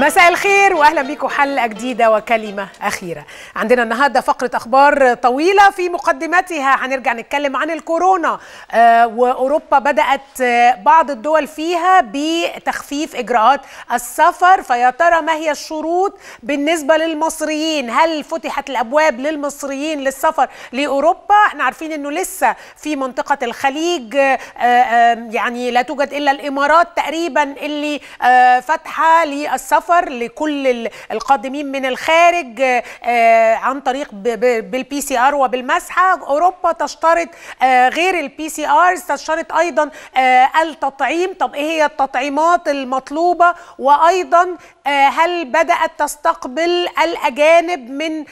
مساء الخير واهلا بيكم حلقه جديده وكلمه اخيره عندنا النهارده فقره اخبار طويله في مقدمتها هنرجع نتكلم عن الكورونا آه واوروبا بدات آه بعض الدول فيها بتخفيف اجراءات السفر فيا ترى ما هي الشروط بالنسبه للمصريين هل فتحت الابواب للمصريين للسفر لاوروبا احنا عارفين انه لسه في منطقه الخليج آه آه يعني لا توجد الا الامارات تقريبا اللي آه فاتحه للسفر لكل القادمين من الخارج عن طريق بالبي سي ار وبالمسحه اوروبا تشترط غير البي سي ار تشترط ايضا التطعيم طب ايه هي التطعيمات المطلوبه وايضا هل بدات تستقبل الاجانب من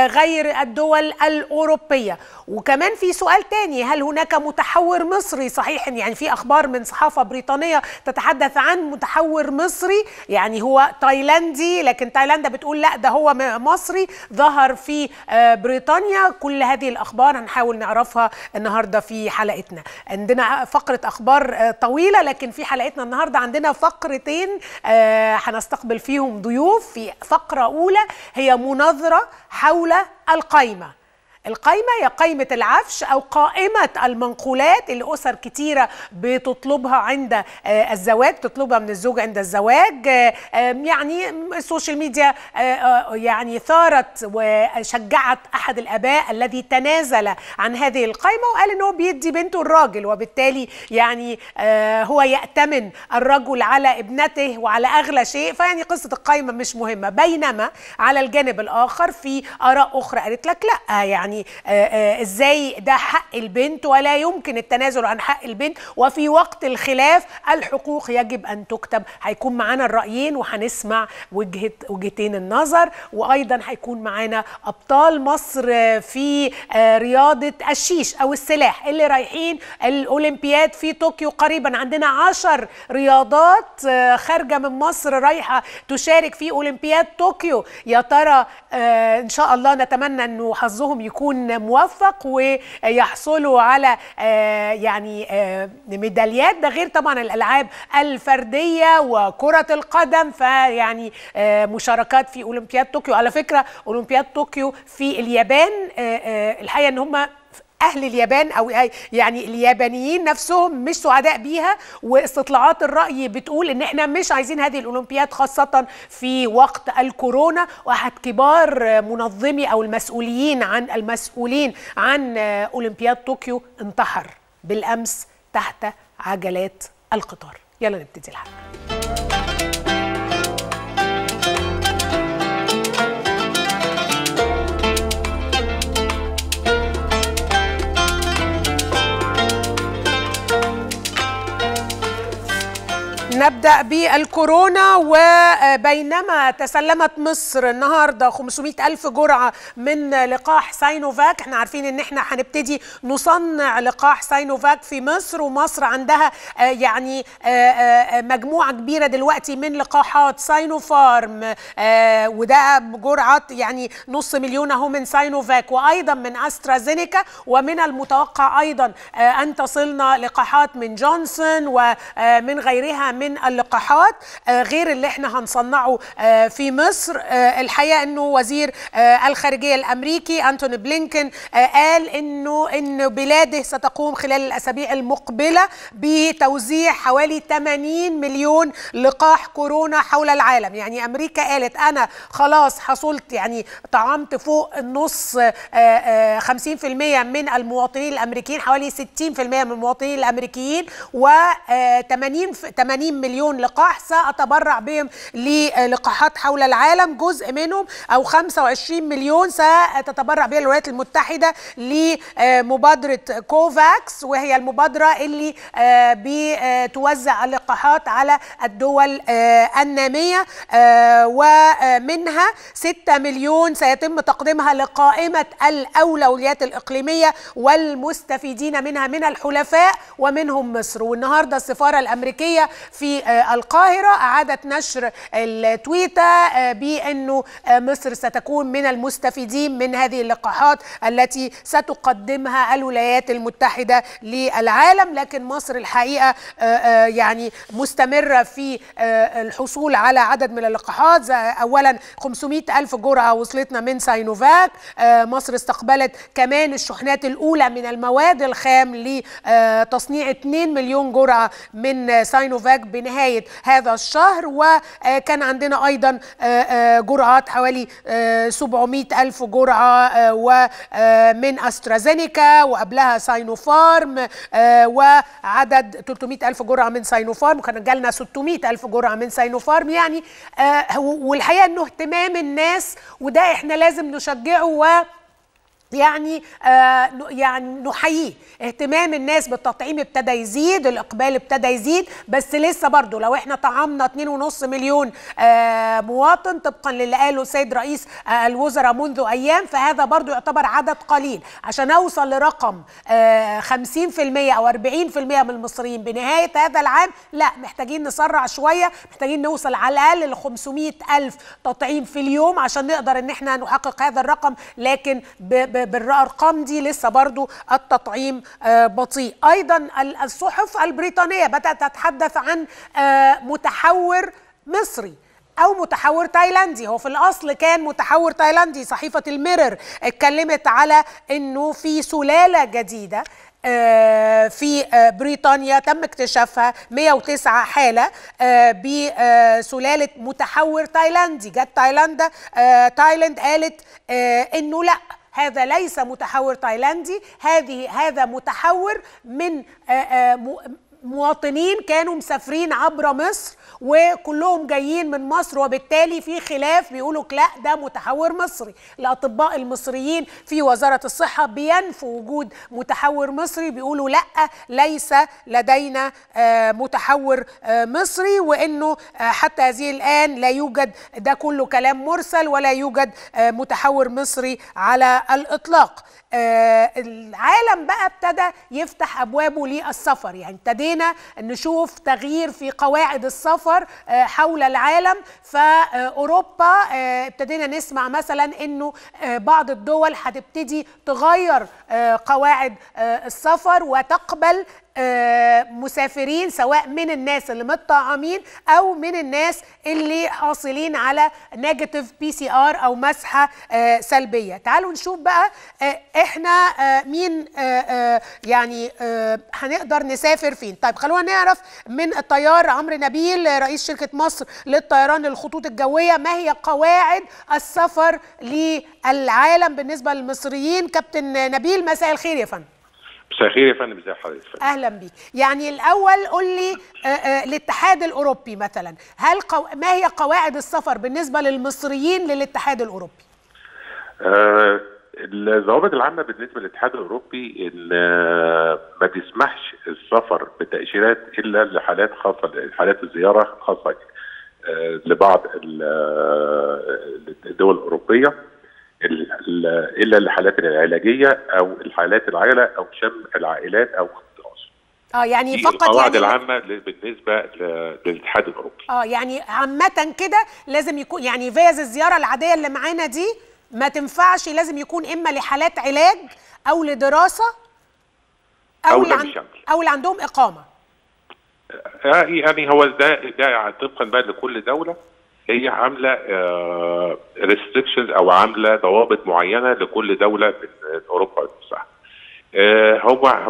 غير الدول الاوروبيه وكمان في سؤال تاني هل هناك متحور مصري صحيح يعني في اخبار من صحافه بريطانيه تتحدث عن متحور مصري يعني هو تايلاندي لكن تايلاندا بتقول لا ده هو مصري ظهر في بريطانيا كل هذه الاخبار هنحاول نعرفها النهارده في حلقتنا عندنا فقره اخبار طويله لكن في حلقتنا النهارده عندنا فقرتين هنستقبل فيهم ضيوف في فقره اولى هي مناظره حول القايمه القايمة هي قايمة العفش أو قائمة المنقولات اللي أسر كتيرة بتطلبها عند الزواج تطلبها من الزوج عند الزواج يعني السوشيال ميديا يعني ثارت وشجعت أحد الآباء الذي تنازل عن هذه القايمة وقال إنه بيدي بنته الراجل وبالتالي يعني هو يأتمن الرجل على ابنته وعلى أغلى شيء فيعني قصة القايمة مش مهمة بينما على الجانب الآخر في آراء أخرى قالت لك لا يعني آآ آآ ازاي ده حق البنت ولا يمكن التنازل عن حق البنت وفي وقت الخلاف الحقوق يجب ان تكتب هيكون معانا الرايين وهنسمع وجهه وجهتين النظر وايضا هيكون معانا ابطال مصر في رياضه الشيش او السلاح اللي رايحين الاولمبياد في طوكيو قريبا عندنا عشر رياضات خارجه من مصر رايحه تشارك في اولمبياد طوكيو يا ترى ان شاء الله نتمنى انه حظهم يكون يكون موفق ويحصلوا على يعني ميداليات ده غير طبعا الالعاب الفرديه وكره القدم فيعني مشاركات في اولمبياد طوكيو على فكره اولمبياد طوكيو في اليابان الحقيقه ان هم اهل اليابان او يعني اليابانيين نفسهم مش سعداء بيها واستطلاعات الراي بتقول ان احنا مش عايزين هذه الاولمبياد خاصه في وقت الكورونا واحد كبار منظمي او المسؤولين عن المسؤولين عن اولمبياد طوكيو انتحر بالامس تحت عجلات القطار يلا نبتدي الحلقه نبدأ بالكورونا وبينما تسلمت مصر النهاردة 500 ألف جرعة من لقاح ساينوفاك احنا عارفين ان احنا هنبتدي نصنع لقاح ساينوفاك في مصر ومصر عندها يعني مجموعة كبيرة دلوقتي من لقاحات ساينوفارم وده جرعة يعني نص مليون اهو من ساينوفاك وايضا من استرازينيكا ومن المتوقع ايضا ان تصلنا لقاحات من جونسون ومن غيرها من من اللقاحات غير اللي احنا هنصنعه في مصر الحقيقه انه وزير الخارجيه الامريكي انتوني بلينكن قال انه ان بلاده ستقوم خلال الاسابيع المقبله بتوزيع حوالي 80 مليون لقاح كورونا حول العالم يعني امريكا قالت انا خلاص حصلت يعني طعمت فوق النص 50% من المواطنين الامريكيين حوالي 60% من المواطنين الامريكيين و 80 80 مليون لقاح سأتبرع بهم للقاحات حول العالم جزء منهم أو 25 مليون ستتبرع بها الولايات المتحدة لمبادرة كوفاكس وهي المبادرة اللي بتوزع اللقاحات على الدول النامية ومنها 6 مليون سيتم تقديمها لقائمة الأولويات الإقليمية والمستفيدين منها من الحلفاء ومنهم مصر والنهاردة السفارة الأمريكية في في القاهرة أعادت نشر التويتة بأنه مصر ستكون من المستفيدين من هذه اللقاحات التي ستقدمها الولايات المتحدة للعالم لكن مصر الحقيقة يعني مستمرة في الحصول على عدد من اللقاحات أولا 500 ألف جرعة وصلتنا من ساينوفاك مصر استقبلت كمان الشحنات الأولى من المواد الخام لتصنيع 2 مليون جرعة من ساينوفاك بنهاية هذا الشهر وكان عندنا أيضا جرعات حوالي 700 ألف جرعة ومن أسترازينيكا وقبلها ساينوفارم وعدد 300 ألف جرعة من ساينوفارم وكان جالنا 600 ألف جرعة من ساينوفارم يعني والحقيقة أنه اهتمام الناس وده احنا لازم نشجعه و يعني آه يعني نحييه اهتمام الناس بالتطعيم ابتدى يزيد الاقبال ابتدى يزيد بس لسه برضه لو احنا طعمنا 2.5 مليون آه مواطن طبقا للي قاله السيد رئيس آه الوزراء منذ ايام فهذا برضه يعتبر عدد قليل عشان اوصل لرقم آه 50% او 40% من المصريين بنهايه هذا العام لا محتاجين نسرع شويه محتاجين نوصل على الاقل ل 500 الف تطعيم في اليوم عشان نقدر ان احنا نحقق هذا الرقم لكن ب بالارقام دي لسه برضو التطعيم بطيء ايضا الصحف البريطانيه بدات تتحدث عن متحور مصري او متحور تايلاندي هو في الاصل كان متحور تايلاندي صحيفه الميرور اتكلمت على انه في سلاله جديده في بريطانيا تم اكتشافها 109 حاله بسلاله متحور تايلاندي جت تايلاندا تايلاند قالت انه لا هذا ليس متحور تايلاندي هذه هذا متحور من مواطنين كانوا مسافرين عبر مصر وكلهم جايين من مصر وبالتالي في خلاف بيقولوا لا ده متحور مصري الاطباء المصريين في وزاره الصحه بينفوا وجود متحور مصري بيقولوا لا ليس لدينا متحور مصري وانه حتى هذه الان لا يوجد ده كله كلام مرسل ولا يوجد متحور مصري على الاطلاق آه العالم بقى ابتدى يفتح ابوابه للسفر يعني ابتدينا نشوف تغيير في قواعد السفر آه حول العالم فاوروبا آه ابتدينا نسمع مثلا انه بعض الدول هتبتدي تغير قواعد السفر وتقبل مسافرين سواء من الناس اللي متطعمين او من الناس اللي حاصلين على نيجاتيف بي سي ار او مسحه سلبيه تعالوا نشوف بقى احنا مين يعني هنقدر نسافر فين طيب خلونا نعرف من الطيار عمرو نبيل رئيس شركه مصر للطيران الخطوط الجويه ما هي قواعد السفر للعالم بالنسبه للمصريين كابتن نبيل مساء الخير يا فندم مساء الخير يا فندم ازي حضرتك اهلا بيك يعني الاول قول لي آآ آآ الاتحاد الاوروبي مثلا هل قو... ما هي قواعد السفر بالنسبه للمصريين للاتحاد الاوروبي آه الضوابط العامه بالنسبه للاتحاد الاوروبي ان ما بيسمحش السفر بتاشيرات الا لحالات خاصه حالات الزياره خاصه آه لبعض الدول الاوروبيه الا الحالات العلاجيه او الحالات العائله او شم العائلات او الدراسه. اه يعني فقط القواعد يعني العامه بالنسبه للاتحاد الاوروبي. اه يعني عامه كده لازم يكون يعني فيز الزياره العاديه اللي معانا دي ما تنفعش لازم يكون اما لحالات علاج او لدراسه او, أو اللي عن... عن... او اللي عندهم اقامه. يعني هو ده ده طبقا بقى لكل دوله هي عامله ريستريكشنز او عامله ضوابط معينه لكل دوله من اوروبا نفسها. هو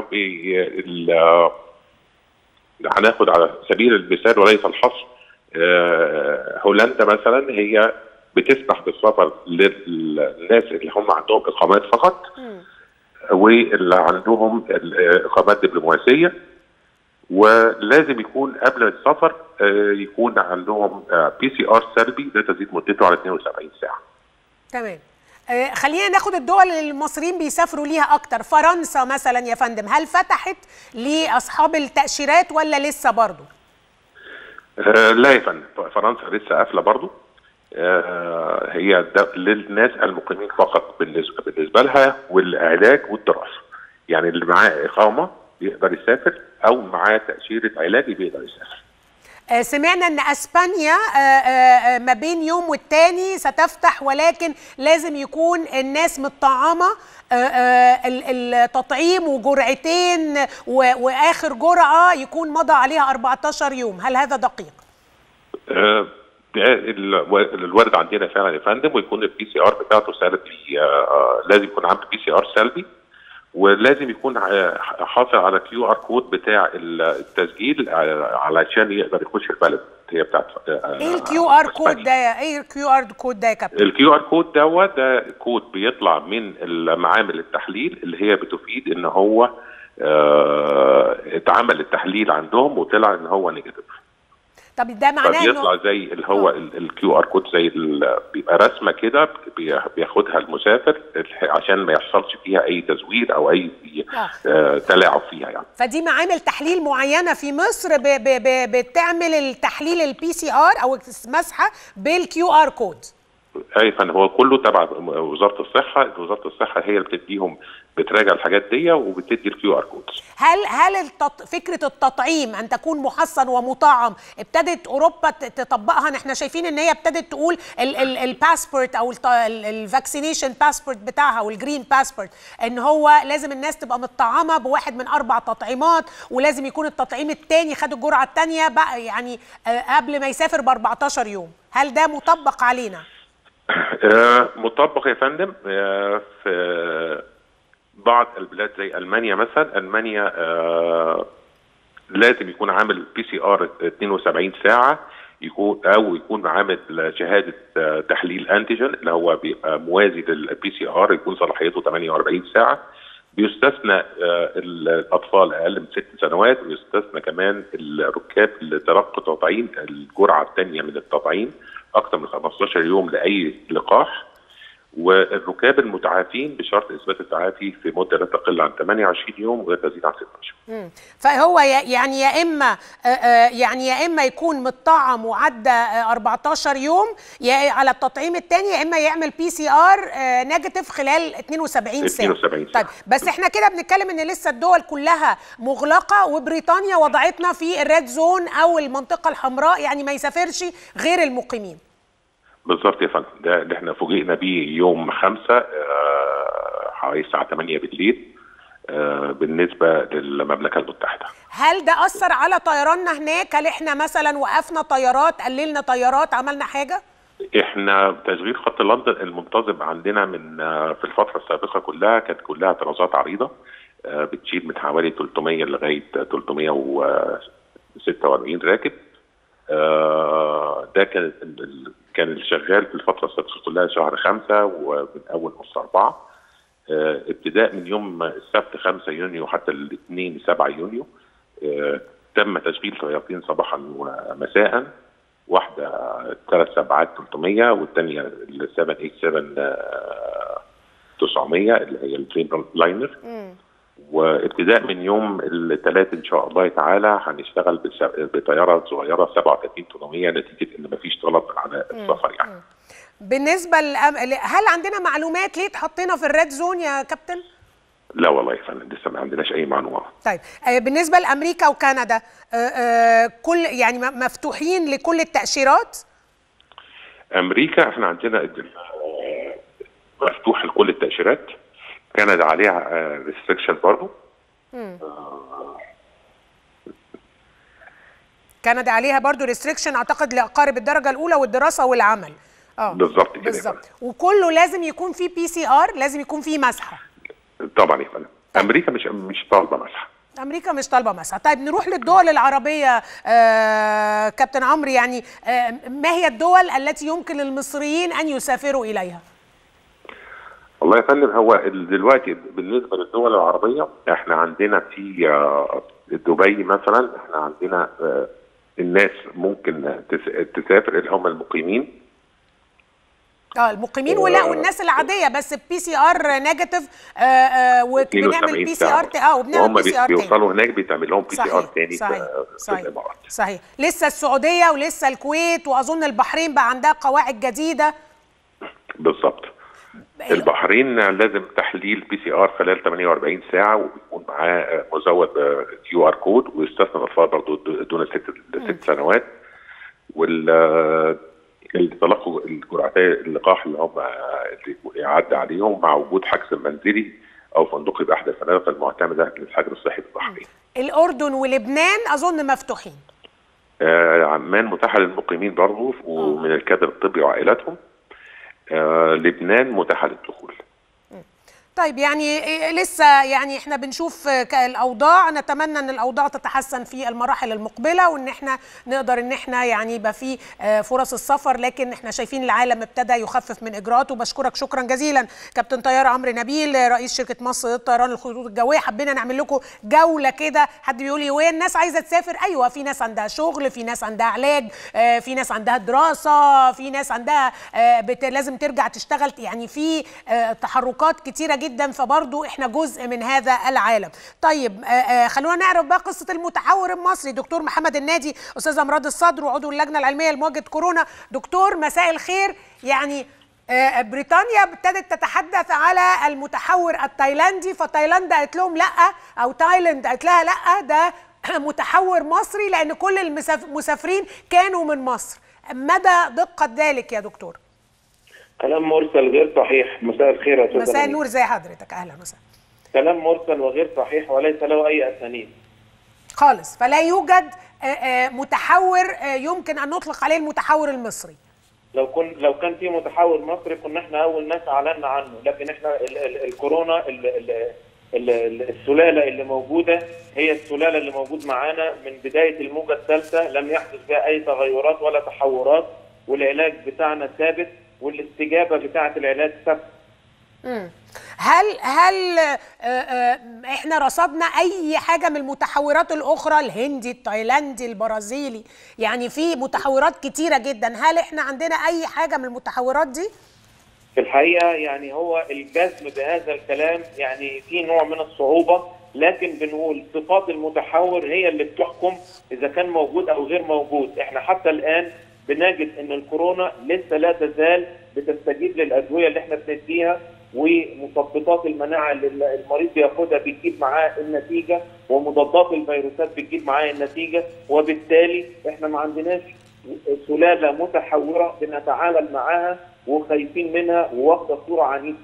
هناخد على سبيل المثال وليس الحصر هولندا مثلا هي بتسمح بالسفر للناس اللي هم عندهم اقامات فقط واللي عندهم اقامات دبلوماسيه ولازم يكون قبل السفر يكون عندهم بي سي ار سلبي لا تزيد مدته على 72 ساعه. تمام. خلينا ناخد الدول اللي المصريين بيسافروا ليها اكتر فرنسا مثلا يا فندم هل فتحت لاصحاب التاشيرات ولا لسه برضه آه لا يا فندم فرنسا لسه قافله برضه آه هي للناس المقيمين فقط بالنسبه بالنسبه لها والعلاج والدراسه يعني اللي معاه اقامه يقدر يسافر او معاه تاشيره علاجي بيقدر يسافر آه، سمعنا ان اسبانيا آه، آه، آه، ما بين يوم والتاني ستفتح ولكن لازم يكون الناس متطعمه آه، آه، ال- التطعيم وجرعتين و- واخر جرعه يكون مضى عليها 14 يوم هل هذا دقيق آه، ده ال- الوارد عندنا فعلا يا فندم ويكون البي سي ار بتاعته سلبي آه، آه، لازم يكون عامل بي سي ار سلبي ولازم يكون ع- حاصل على كيو ار كود بتاع التسجيل آه، علشان يقدر يخش البلد هي بتاعت ايه الكيو ار كود ده يا- ايه الكيو ار كود ده يا كابتن الكيو ار كود دوت ده كود بيطلع من معامل التحليل اللي هي بتفيد ان هو آه، اتعمل التحليل عندهم وطلع ان هو نيجاتيف طب ده معناه فبيطلع انه زي اللي هو الكيو ار كود زي ال- بيبقى رسمه كده بي- بياخدها المسافر عشان ما يحصلش فيها اي تزوير او اي آه. آه، تلاعب فيها يعني فدي معامل تحليل معينه في مصر ب ب ب بتعمل التحليل البي سي ار او المسحه بالكيو ار كود اي فن هو كله تبع وزاره الصحه وزاره الصحه هي اللي بتديهم بتراجع الحاجات دي وبتدي الكيو ار كود هل هل التط... فكره التطعيم ان تكون محصن ومطعم ابتدت اوروبا ت- تطبقها احنا شايفين ان هي ابتدت تقول الباسبورت او الفاكسينيشن باسبورت بتاعها والجرين باسبورت ان هو لازم الناس تبقى متطعمه بواحد من اربع تطعيمات ولازم يكون التطعيم الثاني خد الجرعه الثانيه بقى يعني آه، قبل ما يسافر ب 14 يوم هل ده مطبق علينا؟ آه، مطبق يا فندم آه، في بعض البلاد زي المانيا مثلا المانيا آه، لازم يكون عامل بي سي ار 72 ساعه يكون او يكون عامل شهاده آه، تحليل انتيجين اللي هو بيبقى موازي للبي سي ار يكون صلاحيته 48 ساعه بيستثنى آه، الاطفال اقل من ست سنوات ويستثنى كمان الركاب اللي تلقوا تطعيم الجرعه الثانيه من التطعيم اكثر من 15 يوم لاي لقاح والركاب المتعافين بشرط اثبات التعافي في مده لا تقل عن 28 يوم ولا تزيد عن 16 مم. فهو يا- يعني يا اما آه، آه، يعني يا اما يكون متطعم وعدى آه، 14 يوم يا على التطعيم الثاني يا اما يعمل بي سي ار نيجاتيف خلال 72 ساعه 72 ساعة. طيب بس احنا كده بنتكلم ان لسه الدول كلها مغلقه وبريطانيا وضعتنا في الريد زون او المنطقه الحمراء يعني ما يسافرش غير المقيمين بالظبط يا فندم ده اللي احنا فوجئنا بيه يوم خمسة آه، حوالي الساعه 8 بالليل آه، بالنسبه للمملكه المتحده هل ده اثر على طيراننا هناك هل احنا مثلا وقفنا طيارات قللنا طيارات عملنا حاجه احنا تشغيل خط لندن المنتظم عندنا من آه، في الفتره السابقه كلها كانت كلها طرازات عريضه آه، بتشيل من حوالي 300 لغايه 346 راكب آه، ده كان ال- ال- كان الشغال في الفتره السابقه كلها شهر خمسة ومن اول نص اربعه آه، ابتداء من يوم السبت 5 يونيو حتى الاثنين 7 يونيو آه، تم تشغيل طيارتين صباحا ومساء واحده ثلاث سبعات 300 والثانيه ال 787 آه، 900 اللي هي الدريم لاينر وابتداء من يوم الثلاث ان شاء الله تعالى هنشتغل بس- بطياره صغيره 37 800 نتيجه ان مفيش طلب على السفر يعني بالنسبه لأم... هل عندنا معلومات ليه اتحطينا في الريد زون يا كابتن لا والله يا فندم لسه ما عندناش اي معلومات طيب آه، بالنسبه لامريكا وكندا آه، آه، كل يعني م- مفتوحين لكل التاشيرات امريكا احنا عندنا آه، مفتوح لكل التاشيرات كندا عليها ريستريكشن برضه كندا عليها برضو ريستريكشن اعتقد لاقارب الدرجه الاولى والدراسه والعمل اه بالظبط كده يا بالظبط وكله لازم يكون فيه بي سي ار لازم يكون فيه مسحه فندم. طبعا يا فندم امريكا مش مش طالبه مسح امريكا مش طالبه مسحه طيب نروح للدول العربيه آه كابتن عمرو يعني آه ما هي الدول التي يمكن للمصريين ان يسافروا اليها والله يا فندم هو ال- دلوقتي بالنسبه للدول العربيه احنا عندنا في آه، دبي مثلا احنا عندنا آه، الناس ممكن تس- تسافر اللي هم المقيمين اه المقيمين ولا والناس العاديه بس البي سي ار نيجاتيف وبنعمل 72 بي سي ار ساعة. اه وبنعمل وهم بي سي ار تاني بيوصلوا هناك بيتعمل لهم بي سي ار صحيح تاني في- صحيح في صحيح الامارات صحيح لسه السعوديه ولسه الكويت واظن البحرين بقى عندها قواعد جديده بالظبط البحرين لازم تحليل بي سي ار خلال 48 ساعه وبيكون معاه مزود كيو ار كود ويستثنى الاطفال برضه دون ست ست سنوات وال اللي تلقوا الجرعتي اللقاح اللي هم اللي عدى عليهم مع وجود حجز منزلي او فندقي باحدى الفنادق المعتمده للحجر الصحي بالبحرين. الاردن ولبنان اظن مفتوحين. آه عمان متاحه للمقيمين برضه ومن الكادر الطبي وعائلاتهم. آه لبنان متاحه للدخول. طيب يعني لسه يعني احنا بنشوف الاوضاع نتمنى ان الاوضاع تتحسن في المراحل المقبله وان احنا نقدر ان احنا يعني يبقى في فرص السفر لكن احنا شايفين العالم ابتدى يخفف من اجراءاته بشكرك شكرا جزيلا كابتن طياره عمرو نبيل رئيس شركه مصر للطيران الخطوط الجويه حبينا نعمل لكم جوله كده حد بيقول لي وين الناس عايزه تسافر ايوه في ناس عندها شغل في ناس عندها علاج في ناس عندها دراسه في ناس عندها لازم ترجع تشتغل يعني في تحركات كتيره جدا جدا فبرضو احنا جزء من هذا العالم طيب آآ آآ خلونا نعرف بقى قصه المتحور المصري دكتور محمد النادي استاذ امراض الصدر وعضو اللجنه العلميه لمواجهه كورونا دكتور مساء الخير يعني بريطانيا ابتدت تتحدث على المتحور التايلاندي فتايلاند قالت لهم لا او تايلاند قالت لها لا ده متحور مصري لان كل المسافرين كانوا من مصر مدى دقه ذلك يا دكتور كلام مرسل غير صحيح مساء الخير يا استاذ مساء النور زي حضرتك اهلا وسهلا كلام مرسل وغير صحيح وليس له اي اسانيد خالص فلا يوجد متحور يمكن ان نطلق عليه المتحور المصري لو كن لو كان في متحور مصري كنا احنا اول ناس اعلنا عنه لكن احنا ال ال الكورونا ال ال ال السلاله اللي موجوده هي السلاله اللي موجود معانا من بدايه الموجه الثالثه لم يحدث فيها اي تغيرات ولا تحورات والعلاج بتاعنا ثابت والاستجابه بتاعه العلاج ثابته. هل هل احنا رصدنا اي حاجه من المتحورات الاخرى الهندي التايلاندي البرازيلي يعني في متحورات كتيره جدا هل احنا عندنا اي حاجه من المتحورات دي في الحقيقه يعني هو الجزم بهذا الكلام يعني في نوع من الصعوبه لكن بنقول صفات المتحور هي اللي بتحكم اذا كان موجود او غير موجود احنا حتى الان بنجد ان الكورونا لسه لا تزال بتستجيب للادويه اللي احنا بنديها ومثبطات المناعه اللي المريض بياخدها بتجيب معاه النتيجه ومضادات الفيروسات بتجيب معاه النتيجه وبالتالي احنا ما عندناش سلاله متحوره بنتعامل معاها وخايفين منها وواخده صوره عنيفه.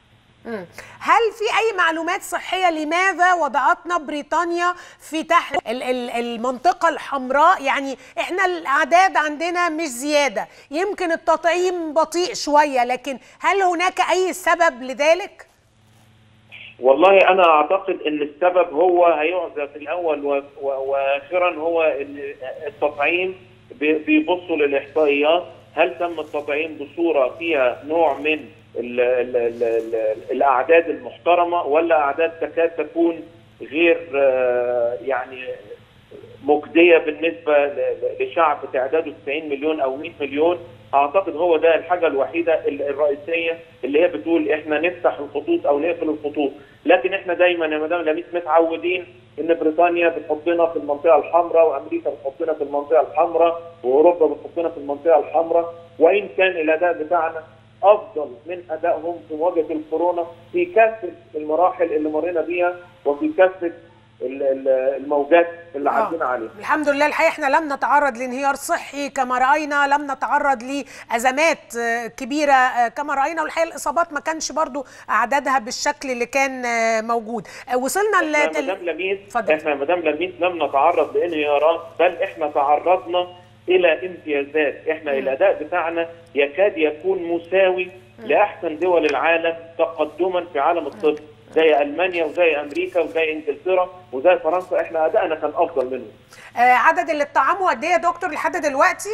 هل في اي معلومات صحيه لماذا وضعتنا بريطانيا في تحت المنطقه الحمراء يعني احنا الاعداد عندنا مش زياده يمكن التطعيم بطيء شويه لكن هل هناك اي سبب لذلك والله انا اعتقد ان السبب هو هيعزى في الاول واخرا هو ان التطعيم بيبصوا للاحصائيات هل تم التطعيم بصوره فيها نوع من ال ال ال ال الاعداد المحترمه ولا اعداد تكاد تكون غير يعني مجديه بالنسبه لشعب تعداده 90 مليون او 100 مليون اعتقد هو ده الحاجه الوحيده الرئيسيه اللي هي بتقول احنا نفتح الخطوط او نقفل الخطوط لكن احنا دايما يا مدام لميس متعودين ان بريطانيا بتحطنا في المنطقه الحمراء وامريكا بتحطنا في المنطقه الحمراء واوروبا بتحطنا في المنطقه الحمراء وان كان الاداء بتاعنا افضل من ادائهم في مواجهه الكورونا في كافه المراحل اللي مرينا بيها وفي كافه الموجات اللي عدينا عليها الحمد لله الحقيقه احنا لم نتعرض لانهيار صحي كما راينا لم نتعرض لازمات كبيره كما راينا والحقيقه الاصابات ما كانش برضو اعدادها بالشكل اللي كان موجود وصلنا احنا مدام لميس احنا مدام لميس لم نتعرض لانهيارات بل احنا تعرضنا الى امتيازات احنا م. الاداء بتاعنا يكاد يكون مساوي م. لاحسن دول العالم تقدما في عالم الطب زي المانيا وزي امريكا وزي انجلترا وزي فرنسا احنا ادائنا كان افضل منهم آه عدد اللي اتطعموا قد ايه يا دكتور لحد دلوقتي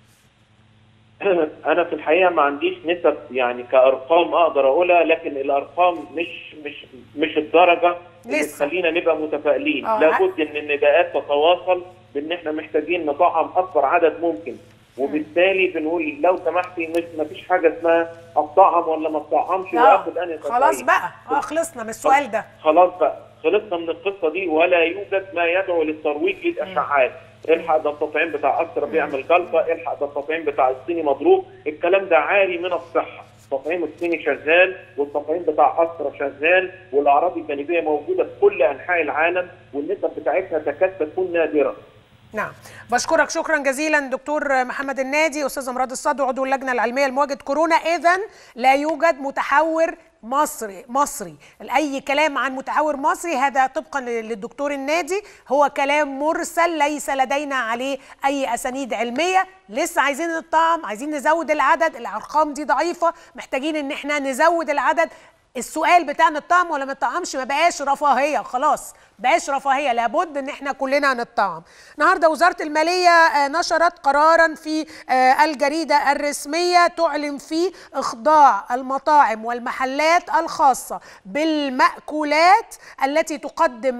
انا في الحقيقه ما عنديش نسب يعني كارقام اقدر اقولها لكن الارقام مش مش مش الدرجه اللي تخلينا نبقى متفائلين آه. لابد ان النداءات تتواصل بان احنا محتاجين نطعم اكبر عدد ممكن وبالتالي بنقول لو سمحتي مش ما فيش حاجه اسمها اطعم ولا ما اطعمش واخد انهي خلاص بقى اه خلصنا من السؤال ده خلاص بقى خلصنا من القصه دي ولا يوجد ما يدعو للترويج للاشعاعات الحق ده التطعيم بتاع استرا بيعمل جلطه الحق ده التطعيم بتاع الصيني مضروب الكلام ده عاري من الصحه التطعيم الصيني شغال والتطعيم بتاع استرا شغال والاعراض الجانبيه موجوده في كل انحاء العالم والنسب بتاعتها تكاد تكون نادره نعم بشكرك شكرا جزيلا دكتور محمد النادي استاذ امراض الصدر عضو اللجنه العلميه لمواجهه كورونا اذا لا يوجد متحور مصري مصري اي كلام عن متحور مصري هذا طبقا للدكتور النادي هو كلام مرسل ليس لدينا عليه اي اسانيد علميه لسه عايزين نطعم عايزين نزود العدد الارقام دي ضعيفه محتاجين ان احنا نزود العدد السؤال بتاع نطعم ولا ما نطعمش ما بقاش رفاهيه خلاص بقاش رفاهيه لابد ان احنا كلنا نطعم النهارده وزاره الماليه نشرت قرارا في الجريده الرسميه تعلن فيه اخضاع المطاعم والمحلات الخاصه بالماكولات التي تقدم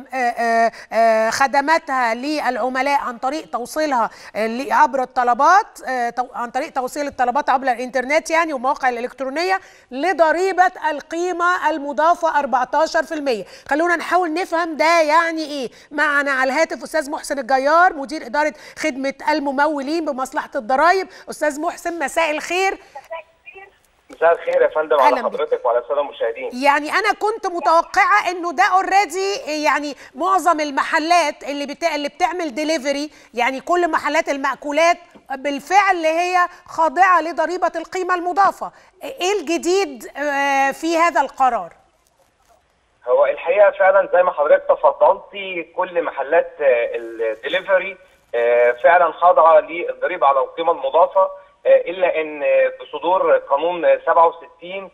خدماتها للعملاء عن طريق توصيلها عبر الطلبات عن طريق توصيل الطلبات عبر الانترنت يعني والمواقع الالكترونيه لضريبه القيمه المضافه 14% خلونا نحاول نفهم ده يعني ايه معنا على الهاتف استاذ محسن الجيار مدير اداره خدمه الممولين بمصلحه الضرائب استاذ محسن مساء الخير مساء الخير يا فندم على حضرتك وعلى الساده المشاهدين يعني انا كنت متوقعه انه ده اوريدي يعني معظم المحلات اللي بتا... اللي بتعمل ديليفري يعني كل محلات المأكولات بالفعل هي خاضعه لضريبه القيمه المضافه ايه الجديد في هذا القرار هو الحقيقه فعلا زي ما حضرتك تفضلتي كل محلات الدليفري فعلا خاضعه للضريبه على القيمه المضافه الا ان بصدور قانون 67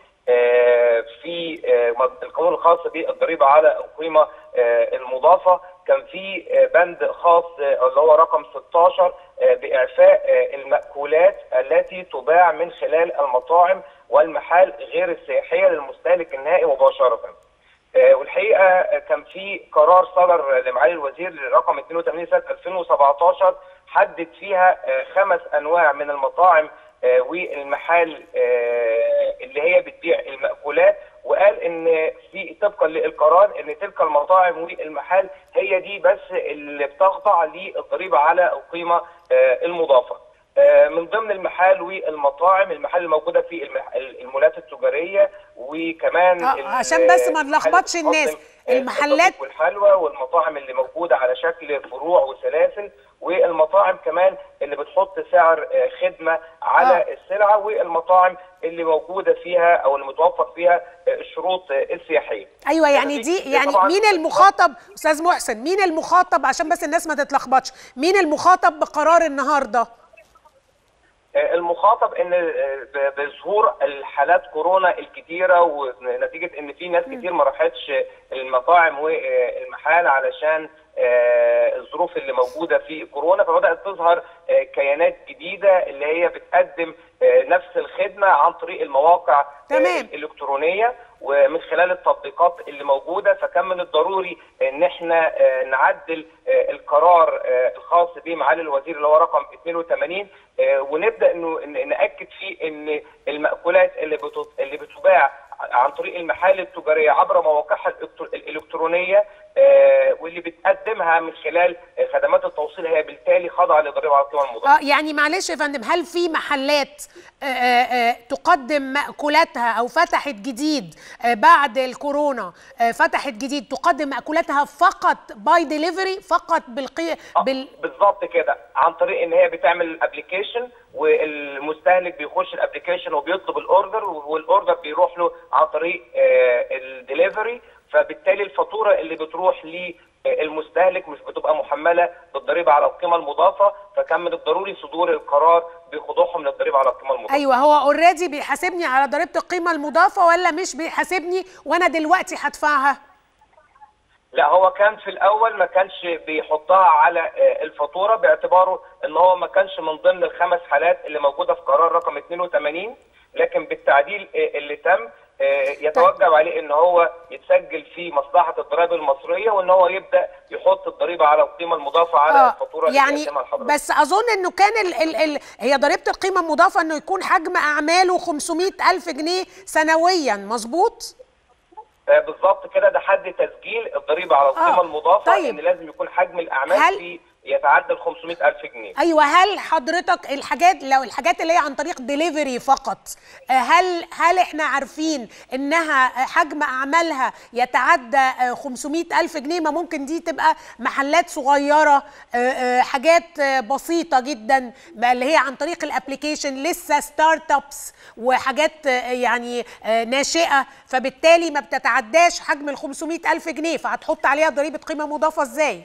في القانون الخاص بالضريبه على القيمه المضافه كان في بند خاص اللي هو رقم 16 باعفاء المأكولات التي تباع من خلال المطاعم والمحال غير السياحيه للمستهلك النهائي مباشره. والحقيقه كان في قرار صدر لمعالي الوزير رقم 82 سنه 2017 حدد فيها خمس انواع من المطاعم والمحال اللي هي بتبيع المأكولات وقال ان في طبقا للقرار ان تلك المطاعم والمحال هي دي بس اللي بتخضع للضريبه على القيمه المضافه. من ضمن المحال والمطاعم المحال الموجوده في المولات التجاريه وكمان آه عشان بس ما نلخبطش الناس المحلات والحلوى والمطاعم اللي موجوده على شكل فروع وسلاسل والمطاعم كمان اللي بتحط سعر خدمه على آه. السلعه والمطاعم اللي موجوده فيها او اللي متوفر فيها الشروط السياحيه. ايوه يعني دي يعني مين المخاطب استاذ محسن مين المخاطب عشان بس الناس ما تتلخبطش مين المخاطب بقرار النهارده؟ المخاطب ان بظهور الحالات كورونا الكتيره ونتيجه ان في ناس كتير ما راحتش المطاعم والمحال علشان الظروف اللي موجوده في كورونا فبدات تظهر كيانات جديده اللي هي بتقدم نفس الخدمه عن طريق المواقع تمام. الالكترونيه ومن خلال التطبيقات اللي موجوده فكان من الضروري ان احنا نعدل القرار الخاص بمعالي الوزير اللي هو رقم 82 ونبدا انه ناكد فيه ان المأكولات اللي اللي بتباع عن طريق المحال التجاريه عبر مواقعها الالكترونيه واللي بتقدمها من خلال خدمات التوصيل هي بالتالي خاضعه لضريبه على القيمه المضافه. اه يعني معلش يا فندم هل في محلات آآ آآ تقدم مأكولاتها او فتحت جديد بعد الكورونا فتحت جديد تقدم مأكولاتها فقط باي ديليفري فقط بالقي بال... بالظبط كده عن طريق ان هي بتعمل ابلكيشن والمستهلك بيخش الابلكيشن وبيطلب الاوردر والاوردر بيروح له عن طريق الدليفري فبالتالي الفاتوره اللي بتروح للمستهلك مش بتبقى محمله بالضريبه على القيمه المضافه فكان من الضروري صدور القرار بخضوعهم للضريبه على القيمه المضافه. ايوه هو اوريدي بيحاسبني على ضريبه القيمه المضافه ولا مش بيحاسبني وانا دلوقتي هدفعها؟ لا هو كان في الاول ما كانش بيحطها على الفاتوره باعتباره ان هو ما كانش من ضمن الخمس حالات اللي موجوده في قرار رقم 82 لكن بالتعديل اللي تم يتوجب عليه ان هو يتسجل في مصلحه الضرائب المصريه وان هو يبدا يحط الضريبه على القيمه المضافه على آه الفاتوره اللي يعني بس اظن انه كان ال ال ال هي ضريبه القيمه المضافه انه يكون حجم اعماله 500 الف جنيه سنويا مظبوط بالظبط كده ده حد تسجيل الضريبه على القيمه آه. المضافه طيب. ان لازم يكون حجم الاعمال هل... في يتعدى ال 500000 جنيه ايوه هل حضرتك الحاجات لو الحاجات اللي هي عن طريق ديليفري فقط آه، هل هل احنا عارفين انها آه، حجم اعمالها يتعدى آه، 500 الف جنيه ما ممكن دي تبقى محلات صغيره آه، آه، حاجات آه، بسيطه جدا ما اللي هي عن طريق الابليكيشن لسه ستارت ابس وحاجات آه، يعني آه، ناشئه فبالتالي ما بتتعداش حجم ال 500 الف جنيه فهتحط عليها ضريبه قيمه مضافه ازاي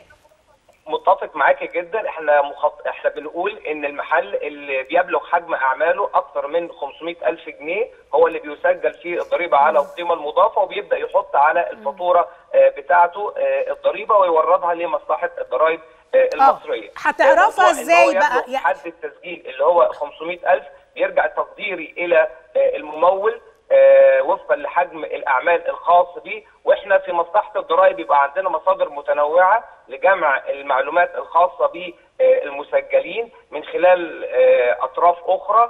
متفق معاكي جدا احنا مخط... احنا بنقول ان المحل اللي بيبلغ حجم اعماله اكثر من 500 الف جنيه هو اللي بيسجل فيه الضريبه على القيمه المضافه وبيبدا يحط على الفاتوره آه، بتاعته آه، الضريبه ويوردها لمصلحه الضرائب آه، المصريه هتعرفها موضوع إن إزاي هو بقى؟ يبلغ يعني- حد التسجيل اللي هو 500 الف بيرجع تقديري الى آه، الممول آه، وفقا لحجم الاعمال الخاص به واحنا في مصلحه الضرائب يبقى عندنا مصادر متنوعه لجمع المعلومات الخاصه بالمسجلين من خلال آه، اطراف اخرى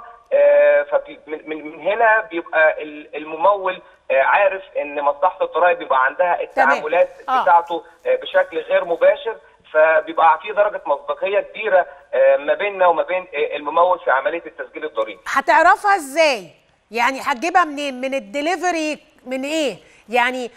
فمن من هنا بيبقى ال- الممول آه، عارف ان مصلحه الضرائب بيبقى عندها التعاملات آه. بتاعته آه، بشكل غير مباشر فبيبقى في درجه مصداقيه كبيره آه، ما بيننا وما بين آه، الممول في عمليه التسجيل الضريبي هتعرفها ازاي يعني هتجيبها منين من الدليفري من ايه يعني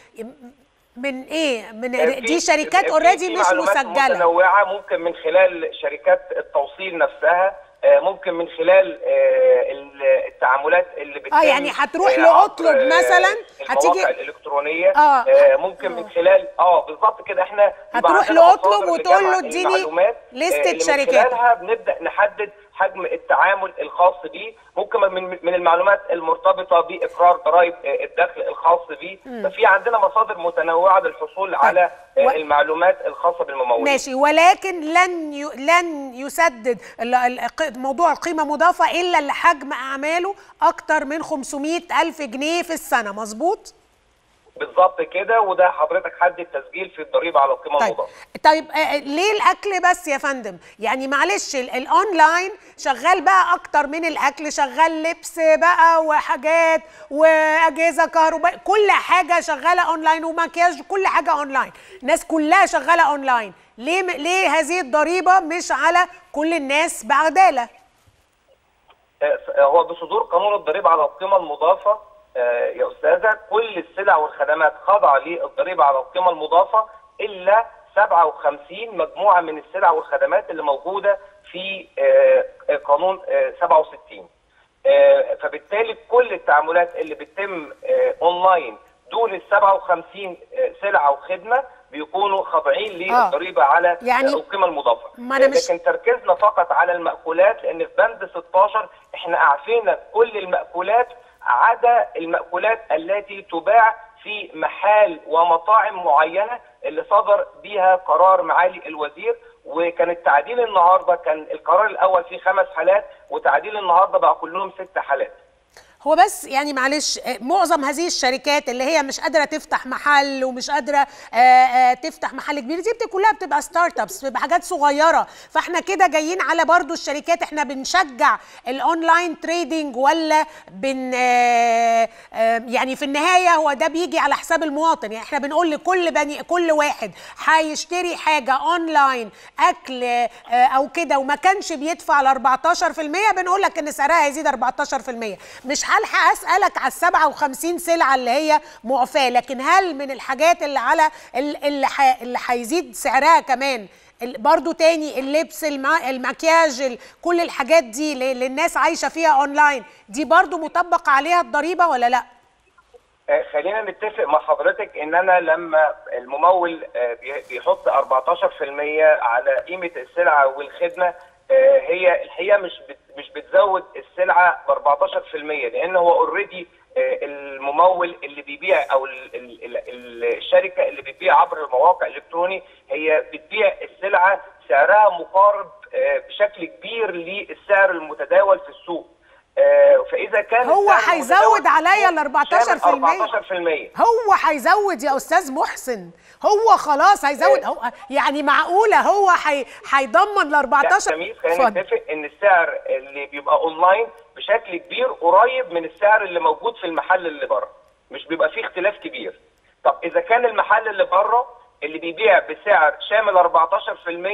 من ايه من في- دي شركات في- اوريدي في مش معلومات مسجله متنوعه ممكن من خلال شركات التوصيل نفسها آه، ممكن من خلال آه، ال- التعاملات اللي بتتم اه يعني هتروح آه، لاطلب عبر، آه، مثلا هتيجي المواقع الالكترونيه آه. آه، ممكن من خلال اه بالظبط كده احنا بيبقى هتروح عندنا لأطلب مصادر وتقول له لجمع اديني المعلومات، آه، لستة اللي من شركات. خلالها بنبدا نحدد حجم التعامل الخاص بيه ممكن من من المعلومات المرتبطه باقرار ضرائب آه، الدخل الخاص بيه ففي عندنا مصادر متنوعه للحصول على آه، و- المعلومات الخاصه بالممولين ماشي ولكن لن ي... لن يسدد ال- ال- ق- موضوع القيمه مضافه الا اللي حجم اعماله اكتر من 500 الف جنيه في السنه مظبوط بالظبط كده وده حضرتك حد التسجيل في الضريبه على القيمه طيب المضافه طيب آه، آه، ليه الاكل بس يا فندم يعني معلش ال- الاونلاين شغال بقى اكتر من الاكل شغال لبس بقى وحاجات واجهزه كهرباء كل حاجه شغاله اونلاين ومكياج كل حاجه اونلاين الناس كلها شغاله اونلاين ليه م- ليه هذه الضريبه مش على كل الناس بعداله آه، هو بصدور قانون الضريبه على القيمه المضافه آه، يا استاذه كل السلع والخدمات خاضعه للضريبه على القيمه المضافه الا 57 مجموعه من السلع والخدمات اللي موجوده في آه، قانون آه، 67 آه، فبالتالي كل التعاملات اللي بتتم آه، اونلاين دون ال 57 آه، سلعه وخدمه بيكونوا خاضعين للضريبه على يعني آه، القيمه المضافه ما أنا مش- لكن تركيزنا فقط على المأكولات لأن في بند 16 احنا أعفينا كل المأكولات عدا المأكولات التي تباع في محال ومطاعم معينة اللي صدر بها قرار معالي الوزير وكان التعديل النهارده كان القرار الأول فيه خمس حالات وتعديل النهارده بقى كلهم ست حالات. هو بس يعني معلش آه، معظم هذه الشركات اللي هي مش قادره تفتح محل ومش قادره آه، آه، تفتح محل كبير دي بت- كلها بتبقى ستارت ابس بتبقى حاجات صغيره فاحنا كده جايين على برضو الشركات احنا بنشجع الاونلاين تريدنج ولا بن آه، آه، يعني في النهايه هو ده بيجي على حساب المواطن يعني احنا بنقول لكل بني كل واحد هيشتري حاجه اونلاين اكل آه، او كده وما كانش بيدفع ال 14% بنقول لك ان سعرها هيزيد 14% مش هلحق اسالك على ال 57 سلعه اللي هي معفاه لكن هل من الحاجات اللي على ال- اللي ح- اللي هيزيد سعرها كمان ال- برضو تاني اللبس الما- المكياج ال- كل الحاجات دي اللي اللي الناس عايشه فيها اونلاين دي برضو مطبق عليها الضريبه ولا لا آه، خلينا نتفق مع حضرتك ان انا لما الممول آه، بي- بيحط 14% على قيمه السلعه والخدمه آه، هي الحقيقه مش بت- مش بتزود السلعه ب 14% لان هو اوريدي الممول اللي بيبيع او ال- ال- ال- ال- الشركه اللي بتبيع عبر المواقع الالكتروني هي بتبيع السلعه سعرها مقارب آه، بشكل كبير للسعر المتداول في السوق آه، فاذا كان هو السعر هيزود المتداول في عليا السوق ال 14%. شامل 14% هو هيزود يا استاذ محسن هو خلاص هيزود هو يعني معقوله هو هي- هيضمن ال 14 لا تمييز خلينا اتفضل. نتفق ان السعر اللي بيبقى اونلاين بشكل كبير قريب من السعر اللي موجود في المحل اللي بره مش بيبقى فيه اختلاف كبير طب اذا كان المحل اللي بره اللي بيبيع بسعر شامل 14%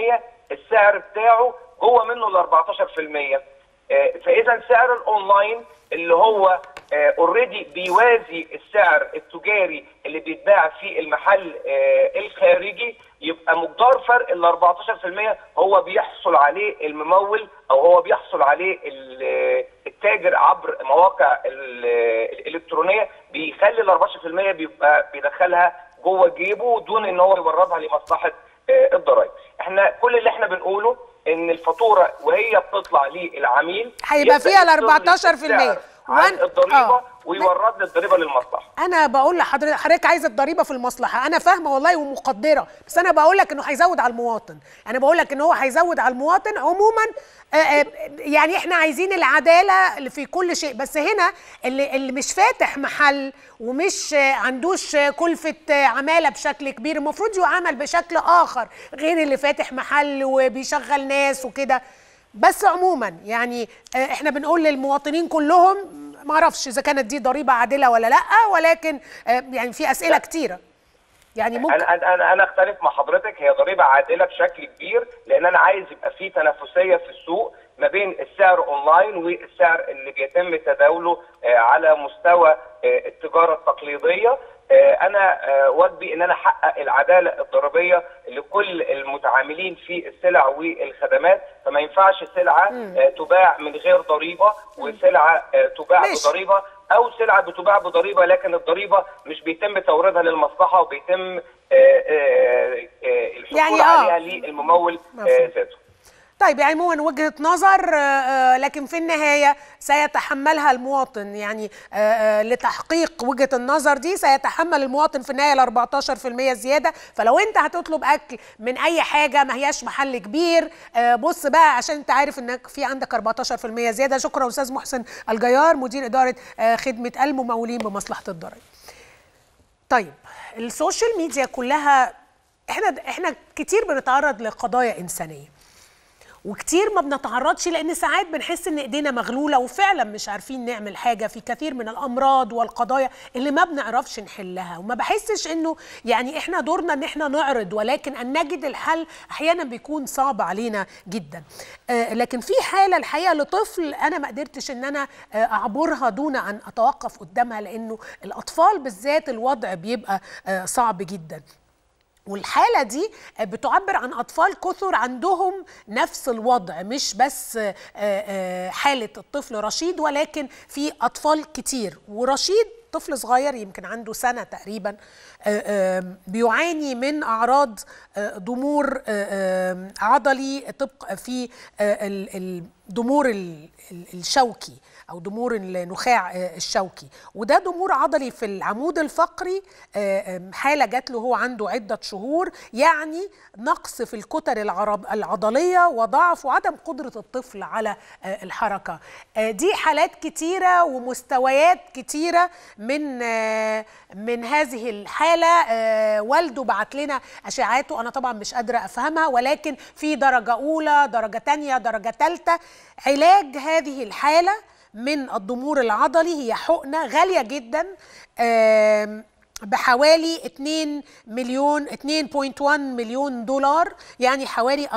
السعر بتاعه جوه منه ال 14% آه، فاذا سعر الاونلاين اللي هو اوريدي بيوازي السعر التجاري اللي بيتباع في المحل آه، الخارجي يبقى مقدار فرق ال 14% هو بيحصل عليه الممول او هو بيحصل عليه ال- التاجر عبر مواقع ال- الالكترونيه بيخلي ال 14% بيبقى بيدخلها جوه جيبه دون ان هو يوردها لمصلحه آه، الضرائب. احنا كل اللي احنا بنقوله ان الفاتوره وهي بتطلع للعميل هيبقى يبدأ فيها ال يفصل 14% السعر عن وأن- الضريبه آه. ويورد لي الضريبه للمصلحه. انا بقول لحضرتك حضرتك عايزه الضريبه في المصلحه انا فاهمه والله ومقدره بس انا بقول لك انه هيزود على المواطن انا بقول لك ان هو هيزود على المواطن عموما آه، آه، يعني احنا عايزين العداله اللي في كل شيء بس هنا اللي اللي مش فاتح محل ومش آه، عندوش آه، كلفه آه، عماله بشكل كبير المفروض يعامل بشكل اخر غير اللي فاتح محل وبيشغل ناس وكده بس عموما يعني آه، احنا بنقول للمواطنين كلهم ما اعرفش اذا كانت دي ضريبه عادله ولا لا ولكن آه، يعني في اسئله كتيره يعني ممكن انا انا انا انا اختلف مع حضرتك هي ضريبه عادله بشكل كبير لان انا عايز يبقى في تنافسيه في السوق ما بين السعر اونلاين والسعر اللي بيتم تداوله آه، على مستوى آه، التجاره التقليديه آه، انا آه، واجبي ان انا احقق العداله الضريبيه لكل المتعاملين في السلع والخدمات فما ينفعش سلعه آه، تباع من غير ضريبه وسلعه آه، تباع ماشي. بضريبه او سلعه بتباع بضريبه لكن الضريبه مش بيتم توريدها للمصلحه وبيتم آه، آه، آه، الحصول يعني آه. عليها للممول آه، مفهوم. ذاته طيب يعني عموما وجهه نظر آه، آه، لكن في النهايه سيتحملها المواطن يعني آه، آه، لتحقيق وجهه النظر دي سيتحمل المواطن في النهايه ال 14% زياده فلو انت هتطلب اكل من اي حاجه ما هياش محل كبير آه، بص بقى عشان انت عارف انك في عندك 14% زياده شكرا استاذ محسن الجيار مدير اداره آه، خدمه الممولين بمصلحه الضرائب طيب السوشيال ميديا كلها احنا احنا كتير بنتعرض لقضايا انسانيه وكتير ما بنتعرضش لان ساعات بنحس ان ايدينا مغلوله وفعلا مش عارفين نعمل حاجه في كثير من الامراض والقضايا اللي ما بنعرفش نحلها وما بحسش انه يعني احنا دورنا ان احنا نعرض ولكن ان نجد الحل احيانا بيكون صعب علينا جدا آه لكن في حاله الحقيقه لطفل انا ما قدرتش ان انا آه اعبرها دون ان اتوقف قدامها لانه الاطفال بالذات الوضع بيبقى آه صعب جدا والحالة دي بتعبر عن أطفال كثر عندهم نفس الوضع مش بس آه، آه، حالة الطفل رشيد ولكن في أطفال كتير ورشيد طفل صغير يمكن عنده سنة تقريبا آه، آه، بيعاني من أعراض آه، ضمور آه، آه، عضلي طبق في آه، ال- الضمور ال- ال- الشوكي او ضمور النخاع آه، الشوكي وده ضمور عضلي في العمود الفقري آه، آم، حاله جات له هو عنده عده شهور يعني نقص في الكتل العرب العضليه وضعف وعدم قدره الطفل على آه، الحركه آه، دي حالات كتيره ومستويات كتيره من آه، من هذه الحاله آه، والده بعت لنا اشعاعاته انا طبعا مش قادره افهمها ولكن في درجه اولى درجه تانية درجه ثالثه علاج هذه الحاله من الضمور العضلي هي حقنه غاليه جدا آم، بحوالي 2 مليون 2.1 مليون دولار يعني حوالي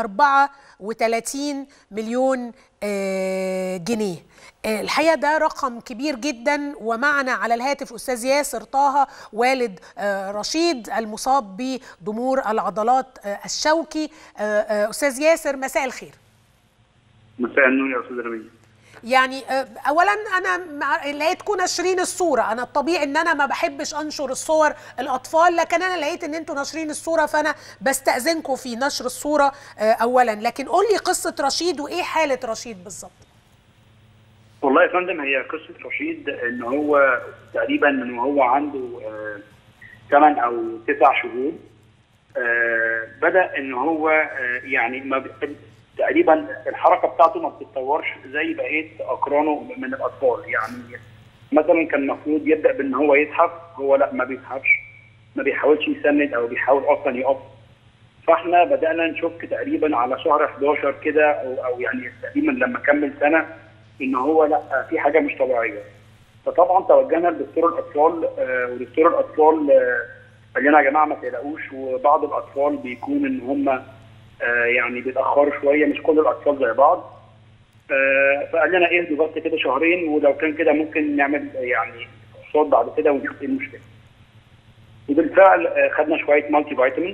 34 مليون آه، جنيه آه، الحقيقه ده رقم كبير جدا ومعنا على الهاتف استاذ ياسر طه والد آه، رشيد المصاب بضمور العضلات آه، الشوكي آه، آه، استاذ ياسر مساء الخير مساء النور يا استاذ ربيع يعني آه، اولا انا مع- لقيتكم ناشرين الصوره انا الطبيعي ان انا ما بحبش انشر الصور الاطفال لكن انا لقيت ان انتوا ناشرين الصوره فانا بستاذنكم في نشر الصوره آه، اولا لكن قول لي قصه رشيد وايه حاله رشيد بالظبط والله يا فندم هي قصه رشيد ان هو تقريبا من وهو عنده 8 او 9 شهور آه، بدا ان هو آه، يعني ما ب- تقريبا الحركه بتاعته ما بتتطورش زي بقيه اقرانه من الاطفال يعني مثلا كان المفروض يبدا بان هو يزحف هو لا ما بيزحفش ما بيحاولش يسند او بيحاول اصلا يقف فاحنا بدانا نشك تقريبا على شهر 11 كده او او يعني تقريبا لما كمل سنه ان هو لا في حاجه مش طبيعيه فطبعا توجهنا لدكتور الاطفال آه، ودكتور الاطفال آه، قال لنا يا جماعه ما تقلقوش وبعض الاطفال بيكون ان هم آه يعني بيتاخروا شويه مش كل الاطفال زي بعض آه فقال لنا اهدوا بس كده شهرين ولو كان كده ممكن نعمل يعني فحوصات بعد كده ونشوف ايه المشكله. وبالفعل آه خدنا شويه مالتي فيتامين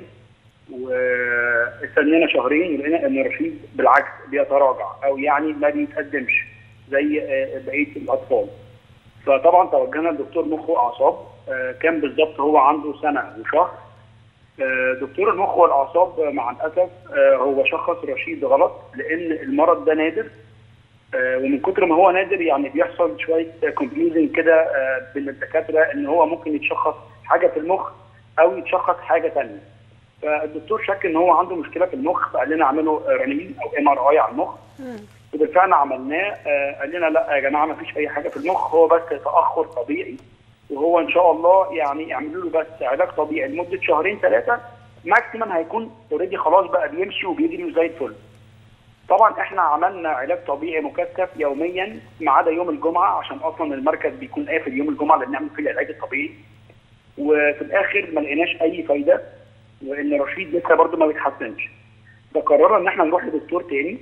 واستنينا شهرين ولقينا ان رشيد بالعكس بيتراجع او يعني ما بيتقدمش زي آه بقيه الاطفال. فطبعا توجهنا لدكتور مخ واعصاب آه كان بالظبط هو عنده سنه وشهر آه دكتور المخ والاعصاب مع الاسف آه هو شخص رشيد غلط لان المرض ده نادر ومن كتر ما هو نادر يعني بيحصل شويه كونفيوزنج كده بين الدكاتره ان هو ممكن يتشخص حاجه في المخ او يتشخص حاجه ثانيه فالدكتور شك ان هو عنده مشكله في المخ فقال لنا اعملوا رنين او ام ار اي على المخ وبالفعل عملناه قال لنا لا يا جماعه ما فيش اي حاجه في المخ هو بس تاخر طبيعي وهو ان شاء الله يعني يعملوا له بس علاج طبيعي لمده شهرين ثلاثه ماكسيمم هيكون اوريدي خلاص بقى بيمشي وبيجري زي الفل. طبعا احنا عملنا علاج طبيعي مكثف يوميا ما عدا يوم الجمعه عشان اصلا المركز بيكون قافل يوم الجمعه اللي بنعمل فيه العلاج الطبيعي. وفي الاخر ما لقيناش اي فايده وان رشيد لسه برضه ما بيتحسنش. فقررنا ان احنا نروح لدكتور تاني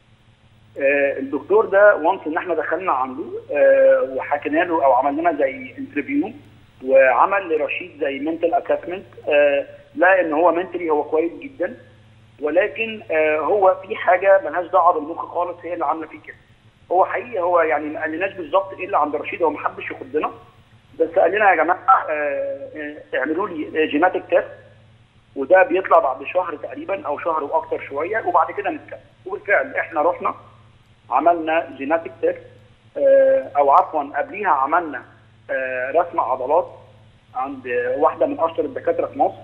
آه الدكتور ده وانس ان احنا دخلنا عنده آه وحكينا له او عملنا لنا زي انترفيو وعمل لرشيد زي منتال اسسمنت آه لا ان هو منتلي هو كويس جدا ولكن هو في حاجه ملهاش دعوه بالمخ خالص هي اللي عامله فيه كده. هو حقيقي هو يعني ما قالناش بالظبط ايه اللي عند رشيد هو ما حبش يخضنا بس قال لنا يا جماعه اعملوا لي جيناتيك تيست وده بيطلع بعد شهر تقريبا او شهر واكتر شويه وبعد كده نتكلم وبالفعل احنا رحنا عملنا جيناتيك تيست او عفوا قبليها عملنا رسم عضلات عند واحده من اشطر الدكاتره في مصر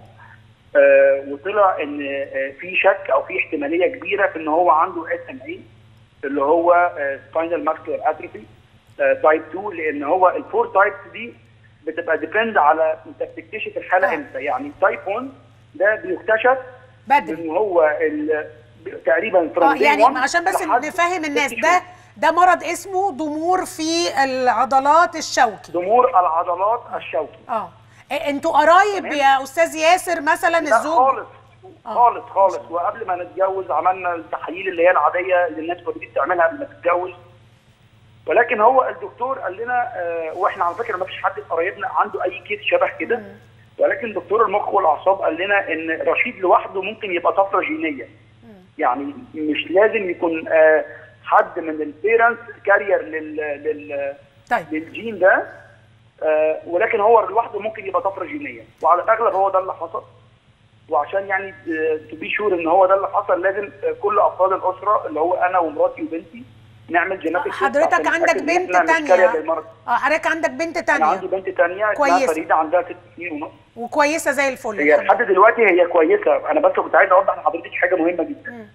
وطلع ان في شك او في احتماليه كبيره في ان هو عنده اس ام اي اللي هو سباينال ماسكولار اتروفي تايب 2 لان هو الفور تايبس دي بتبقى ديبند على انت بتكتشف الحاله امتى يعني تايب 1 ده بيكتشف بدري ان هو تقريبا اه يعني عشان بس نفهم الناس ده ده مرض اسمه ضمور في العضلات الشوكي ضمور العضلات الشوكي اه انتوا قرايب يا استاذ ياسر مثلا لا الزوج خالص خالص خالص وقبل ما نتجوز عملنا التحاليل اللي هي العاديه اللي الناس كلها بتعملها قبل ما تتجوز ولكن هو الدكتور قال لنا آه واحنا على فكره ما فيش حد في قرايبنا عنده اي كيس شبه كده ولكن دكتور المخ والاعصاب قال لنا ان رشيد لوحده ممكن يبقى طفره جينيه يعني مش لازم يكون آه حد من البيرنتس كارير لل لل طيب للجين ده آه ولكن هو لوحده ممكن يبقى طفره جينيه وعلى الاغلب هو ده اللي حصل وعشان يعني تو بي شور ان هو ده اللي حصل لازم كل افراد الاسره اللي هو انا ومراتي وبنتي نعمل جيناتيك حضرتك عندك بنت تانية اه حضرتك عندك بنت تانية انا عندي بنت تانية كويسة. اسمها فريده عندها ست سنين ونص وكويسه زي الفل هي لحد دلوقتي هي كويسه انا بس كنت عايز اوضح لحضرتك حاجه مهمه جدا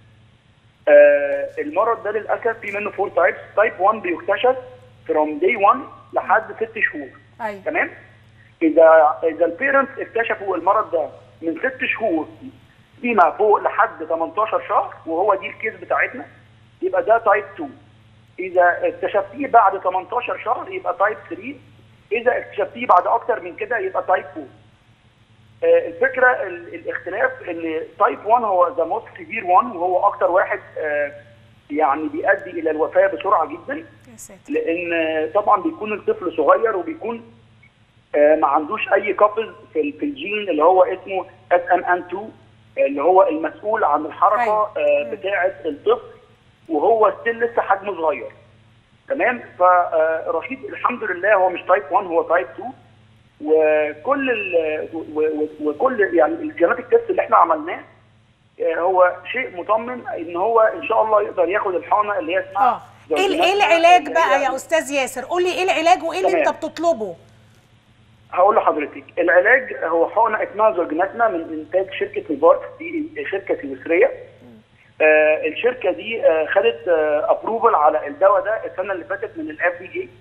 آه المرض ده للاسف في منه فور تايبس تايب 1 بيكتشف فروم داي 1 لحد ست شهور ايوه تمام اذا اذا البيرنتس اكتشفوا المرض ده من ست شهور فيما فوق لحد 18 شهر وهو دي الكيس بتاعتنا يبقى ده تايب 2 اذا اكتشفتيه بعد 18 شهر يبقى تايب 3 اذا اكتشفتيه بعد اكتر من كده يبقى تايب 4 آه الفكره ال- الاختلاف ان تايب 1 هو ذا موست سيفير 1 وهو اكتر واحد آه يعني بيؤدي الى الوفاه بسرعه جدا يا ساتر لان آه، طبعا بيكون الطفل صغير وبيكون آه، ما عندوش اي كابل في ال- في الجين اللي هو اسمه اس ام ان 2 اللي هو المسؤول عن الحركه أيوة. آه، بتاعه الطفل وهو ستيل لسه حجمه صغير تمام فرشيد الحمد لله هو مش تايب 1 هو تايب 2 وكل ال و- و- وكل يعني الجيناتيك تيست اللي احنا عملناه آه، هو شيء مطمن ان هو ان شاء الله يقدر ياخد الحقنه اللي هي اه اسمها ايه ايه زوجينات العلاج اللي بقى هي- يا استاذ ياسر قول لي ايه العلاج وايه اللي تمام. انت بتطلبه هقول لحضرتك العلاج هو حقنه اسمها زوجناتنا من انتاج شركه نيفارك دي شركه سويسريه آه الشركه دي آه خدت ابروفل على الدواء ده السنه اللي فاتت من الاف دي اي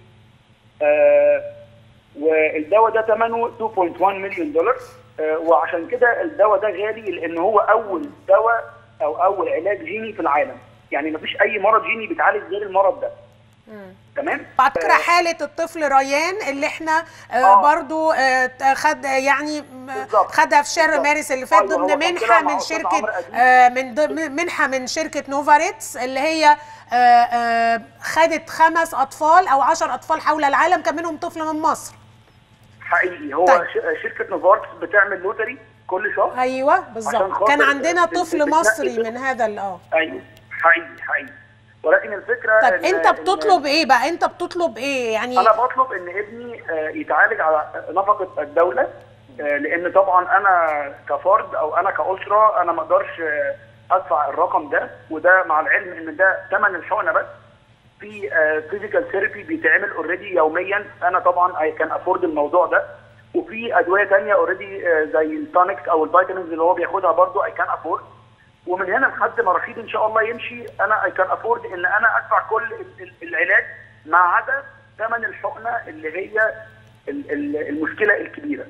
والدواء ده ثمنه 2.1 مليون دولار آه وعشان كده الدواء ده غالي لان هو اول دواء او اول علاج جيني في العالم يعني مفيش اي مرض جيني بيتعالج غير المرض ده تمام بعد فكرة آه، حالة الطفل ريان اللي احنا آه آه. برضو آه خد يعني م- بالظبط. خدها في شهر بالظبط. مارس اللي فات أيوة، هو ضمن كان منحة طلع مع من أستاذ شركة عمرو أديب. آه من ضمن منحة من شركة نوفاريتس اللي هي آه آه خدت خمس أطفال أو عشر أطفال حول العالم كان منهم طفل من مصر حقيقي هو طيب. ش- شركه نوفارتس بتعمل لوتري كل شهر أيوه عشان بالظبط خاطر كان عندنا بت- طفل بتنقي مصري طفل. من هذا ال- اه ايوه حقيقي حقيقي ولكن الفكره طب إن- انت إن- بتطلب ايه بقى انت بتطلب ايه يعني انا بطلب ان ابني آه، يتعالج على نفقه الدوله آه، لان طبعا انا كفرد او انا كاسره انا ما اقدرش آه، ادفع الرقم ده وده مع العلم ان ده ثمن الحقنه بس في فيزيكال ثيرابي بيتعمل اوريدي يوميا انا طبعا اي كان افورد الموضوع ده وفي ادويه ثانيه اوريدي زي التونكس او الفيتامينز اللي هو بياخدها برضو اي كان افورد ومن هنا لحد ما رشيد ان شاء الله يمشي انا اي كان افورد ان انا ادفع كل ال- ال- العلاج ما عدا ثمن الحقنه اللي هي ال- ال- المشكله الكبيره.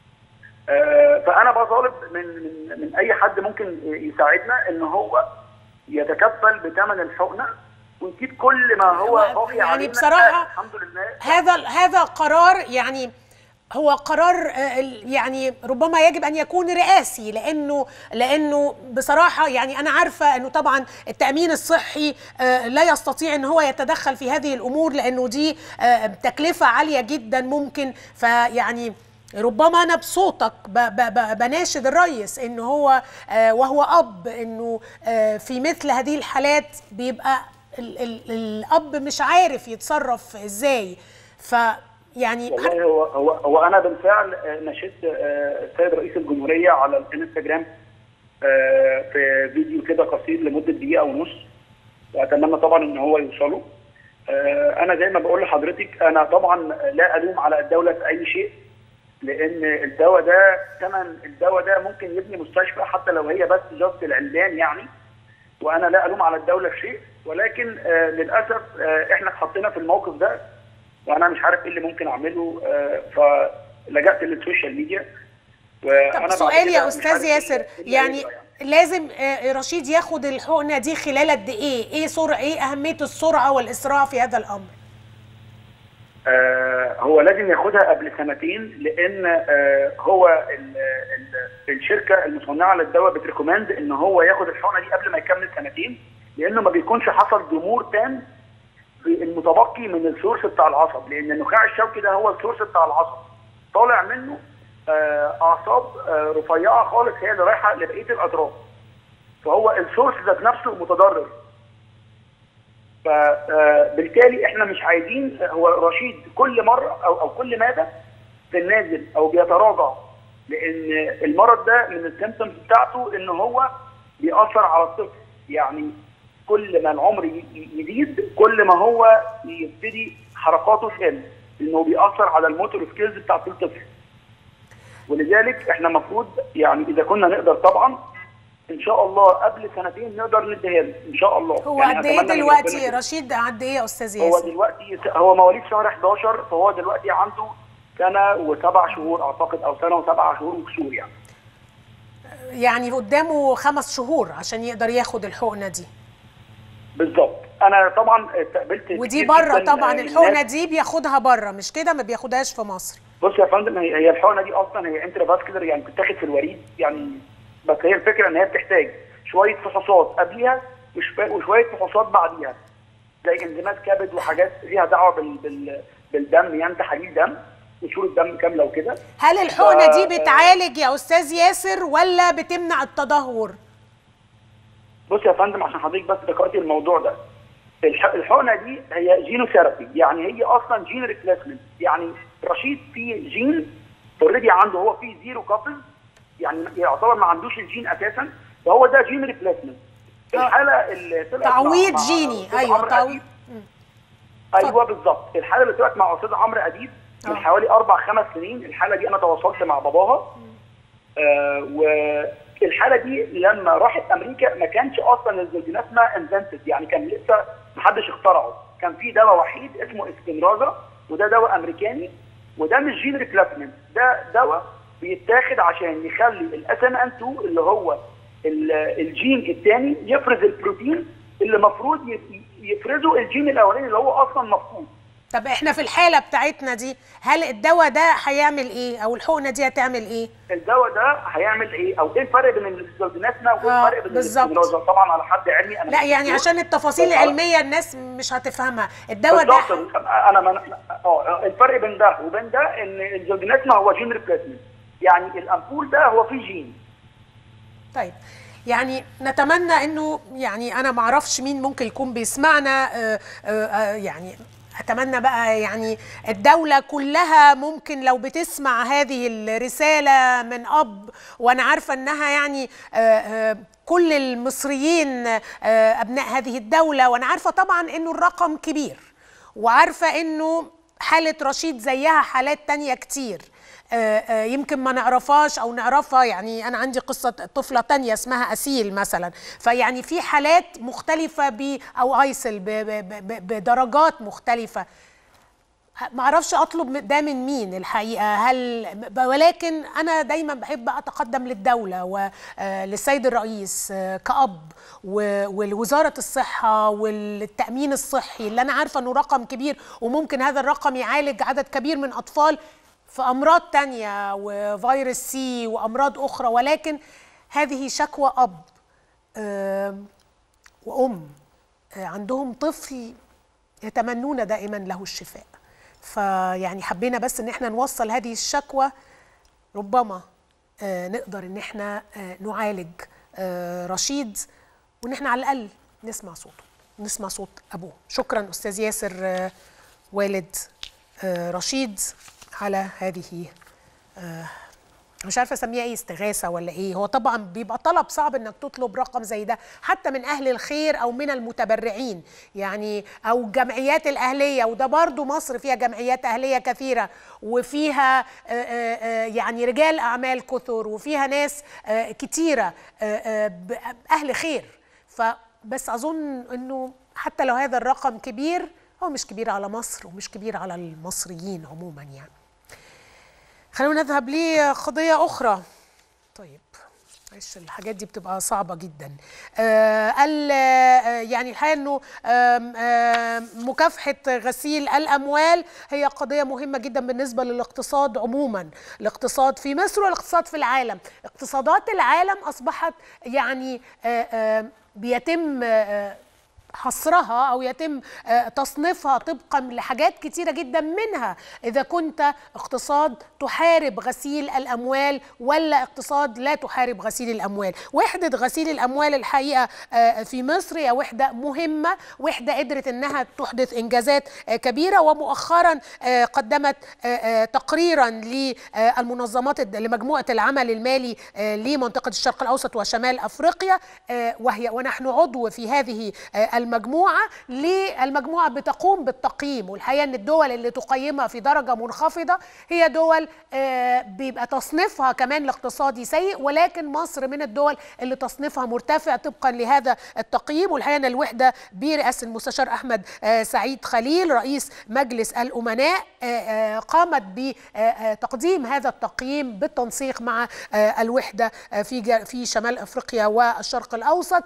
آه، فانا بطالب من من من اي حد ممكن يساعدنا ان هو يتكفل بثمن الحقنه ونسيب كل ما هو هو باقي يعني علينا. بصراحة الحمد لله هذا هذا قرار يعني هو قرار آه، ال- يعني ربما يجب ان يكون رئاسي لانه لانه بصراحه يعني انا عارفه انه طبعا التامين الصحي آه، لا يستطيع ان هو يتدخل في هذه الامور لانه دي آه، تكلفه عاليه جدا ممكن فيعني ربما انا بصوتك ب- ب- ب- بناشد الرئيس ان هو آه، وهو اب انه آه، في مثل هذه الحالات بيبقى ال ال الاب مش عارف يتصرف ازاي فيعني والله هو هو هو انا بالفعل آه، نشدت آه، السيد رئيس الجمهوريه على الانستجرام آه، في فيديو كده قصير لمده دقيقه ونص واتمنى طبعا ان هو يوصله آه، انا زي ما بقول لحضرتك انا طبعا لا الوم على الدوله في اي شيء لان الدواء ده ثمن الدواء ده ممكن يبني مستشفى حتى لو هي بس جاست العلان يعني وانا لا الوم على الدوله في شيء ولكن آه للاسف آه احنا اتحطينا في الموقف ده وانا مش عارف ايه اللي ممكن اعمله آه فلجأت للسوشيال ميديا طب بعد سؤال كده يا مش استاذ عارف إيه ياسر اللي- إيه اللي يعني هيجرى لازم آه، رشيد ياخد الحقنه دي خلال قد ايه ايه سرعه ايه اهميه السرعه والاسراع في هذا الامر آه هو لازم ياخدها قبل سنتين لان آه هو ال ال الشركه المصنعه للدواء بتريكومند ان هو ياخد الحقنه دي قبل ما يكمل سنتين لانه ما بيكونش حصل ضمور تام في المتبقي من السورس بتاع العصب لان النخاع الشوكي ده هو السورس بتاع العصب طالع منه آه اعصاب آه رفيعه خالص هي اللي رايحه لبقيه الاطراف فهو السورس ذات نفسه متضرر فبالتالي احنا مش عايزين هو رشيد كل مره او او كل ماده في النازل او بيتراجع لان المرض ده من السيمتومز بتاعته ان هو بيأثر على الطفل يعني كل ما العمر ي- ي- يزيد كل ما هو يبتدي حركاته تقل لانه بيأثر على الموتور سكيلز بتاعت الطفل ولذلك احنا المفروض يعني اذا كنا نقدر طبعا ان شاء الله قبل سنتين نقدر نديها له ان شاء الله هو يعني قد ايه أتمنى من دلوقتي ربنا كده. رشيد قد ايه يا استاذ هو ياسر دلوقتي هو مواليد شهر 11 فهو دلوقتي عنده سنه وسبع شهور اعتقد او سنه وسبع شهور وكسور يعني يعني قدامه خمس شهور عشان يقدر ياخد الحقنه دي بالظبط انا طبعا استقبلت ودي كتير بره جداً طبعا من الحقنه الناس. دي بياخدها بره مش كده ما بياخدهاش في مصر بص يا فندم هي هي الحقنه دي اصلا هي انترافاسكولار يعني بتتاخد في الوريد يعني بس هي الفكره ان هي بتحتاج شويه فحوصات قبليها وش- وشويه فحوصات بعديها زي انزيمات كبد وحاجات ليها دعوه بال... بال... بالدم يعني تحاليل دم وصوره دم كامله وكده هل الحقنه ف- دي بتعالج يا استاذ ياسر ولا بتمنع التدهور بص يا فندم عشان حضرتك بس ذكرتي الموضوع ده الح- الحقنه دي هي جينوثيرابي يعني هي اصلا جين ريبليسمنت يعني رشيد في جين اوريدي عنده هو في زيرو كابل يعني يعتبر ما عندوش الجين اساسا فهو ده جين ريبليسمنت الحاله اللي طلعت مع- تعويض مع جيني أستاذ ايوه عمرو تعويض أديب. ايوه بالظبط الحاله اللي طلعت مع استاذ عمرو اديب من آه. حوالي اربع خمس سنين الحاله دي انا تواصلت مع باباها آه والحاله دي لما راحت امريكا ما كانش اصلا الزوجيناسما انفنتد يعني كان لسه ما حدش اخترعه كان في دواء وحيد اسمه اسكندرازا وده دواء امريكاني وده مش جين ريبلاسمنت ده دواء بيتاخد عشان يخلي الاس ام ان 2 اللي هو ال- الجين الثاني يفرز البروتين اللي المفروض ي- يفرزوا الجين الاولاني اللي هو اصلا مفقود طب احنا في الحاله بتاعتنا دي هل الدواء ده هيعمل ايه او الحقنه دي هتعمل ايه الدواء ده هيعمل ايه او ايه الفرق بين الزوجيناتنا وايه آه، الفرق بين بالظبط. الاستمرار؟ طبعا على حد علمي انا لا مش يعني دكتور. عشان التفاصيل بس- العلميه الناس مش هتفهمها الدواء ده بالظبط انا من... اه الفرق بين ده وبين ده ان الزوجيناتنا هو جين ريبليسمنت يعني الامبول ده هو فيه جين طيب يعني نتمنى انه يعني انا ما اعرفش مين ممكن يكون بيسمعنا آه، آه، آه، يعني اتمنى بقى يعني الدوله كلها ممكن لو بتسمع هذه الرساله من اب وانا عارفه انها يعني آه، آه، كل المصريين آه، ابناء هذه الدوله وانا عارفه طبعا انه الرقم كبير وعارفه انه حاله رشيد زيها حالات تانية كتير آه، آه، يمكن ما نعرفهاش او نعرفها يعني انا عندي قصه طفله تانية اسمها اسيل مثلا فيعني في حالات مختلفه ب او ايسل ب- ب- ب- بدرجات مختلفه ما اعرفش اطلب ده من مين الحقيقه هل ولكن انا دايما بحب اتقدم للدوله وللسيد الرئيس آه، كاب و- ولوزاره الصحه والتامين الصحي اللي انا عارفه انه رقم كبير وممكن هذا الرقم يعالج عدد كبير من اطفال في امراض تانية وفيروس سي وامراض اخرى ولكن هذه شكوى اب آم، وام آه، عندهم طفل يتمنون دائما له الشفاء فيعني حبينا بس ان احنا نوصل هذه الشكوى ربما آه، نقدر ان احنا آه، نعالج آه، رشيد وان احنا على الاقل نسمع صوته نسمع صوت ابوه شكرا استاذ ياسر آه، والد آه، رشيد على هذه آه، مش عارفه اسميها ايه استغاثه ولا ايه هو طبعا بيبقى طلب صعب انك تطلب رقم زي ده حتى من اهل الخير او من المتبرعين يعني او الجمعيات الاهليه وده برضو مصر فيها جمعيات اهليه كثيره وفيها آه، آه، آه، يعني رجال اعمال كثر وفيها ناس آه، كتيره آه، آه، ب- اهل خير فبس اظن انه حتى لو هذا الرقم كبير هو مش كبير على مصر ومش كبير على المصريين عموما يعني خلونا نذهب لقضية أخرى طيب معلش الحاجات دي بتبقى صعبة جدا آه ال- آه، يعني الحقيقة أنه آم، آم، مكافحة غسيل الأموال هي قضية مهمة جدا بالنسبة للاقتصاد عموما الاقتصاد في مصر والاقتصاد في العالم اقتصادات العالم أصبحت يعني آه، آه، بيتم آه، حصرها او يتم آه، تصنيفها طبقا لحاجات كتيره جدا منها اذا كنت اقتصاد تحارب غسيل الاموال ولا اقتصاد لا تحارب غسيل الاموال وحده غسيل الاموال الحقيقه آه، في مصر هي وحده مهمه وحده قدرت انها تحدث انجازات آه، كبيره ومؤخرا آه، قدمت آه، آه، تقريرا للمنظمات الد- لمجموعه العمل المالي آه، لمنطقه الشرق الاوسط وشمال افريقيا آه، وهي ونحن عضو في هذه آه، المجموعه للمجموعه بتقوم بالتقييم والحقيقه ان الدول اللي تقيمها في درجه منخفضه هي دول آه، بيبقى تصنيفها كمان الاقتصادي سيء ولكن مصر من الدول اللي تصنيفها مرتفع طبقا لهذا التقييم والحقيقه ان الوحده برئاسه المستشار احمد آه، سعيد خليل رئيس مجلس الامناء آه، آه، قامت بتقديم هذا التقييم بالتنسيق مع آه، الوحده آه، في جا- في شمال افريقيا والشرق الاوسط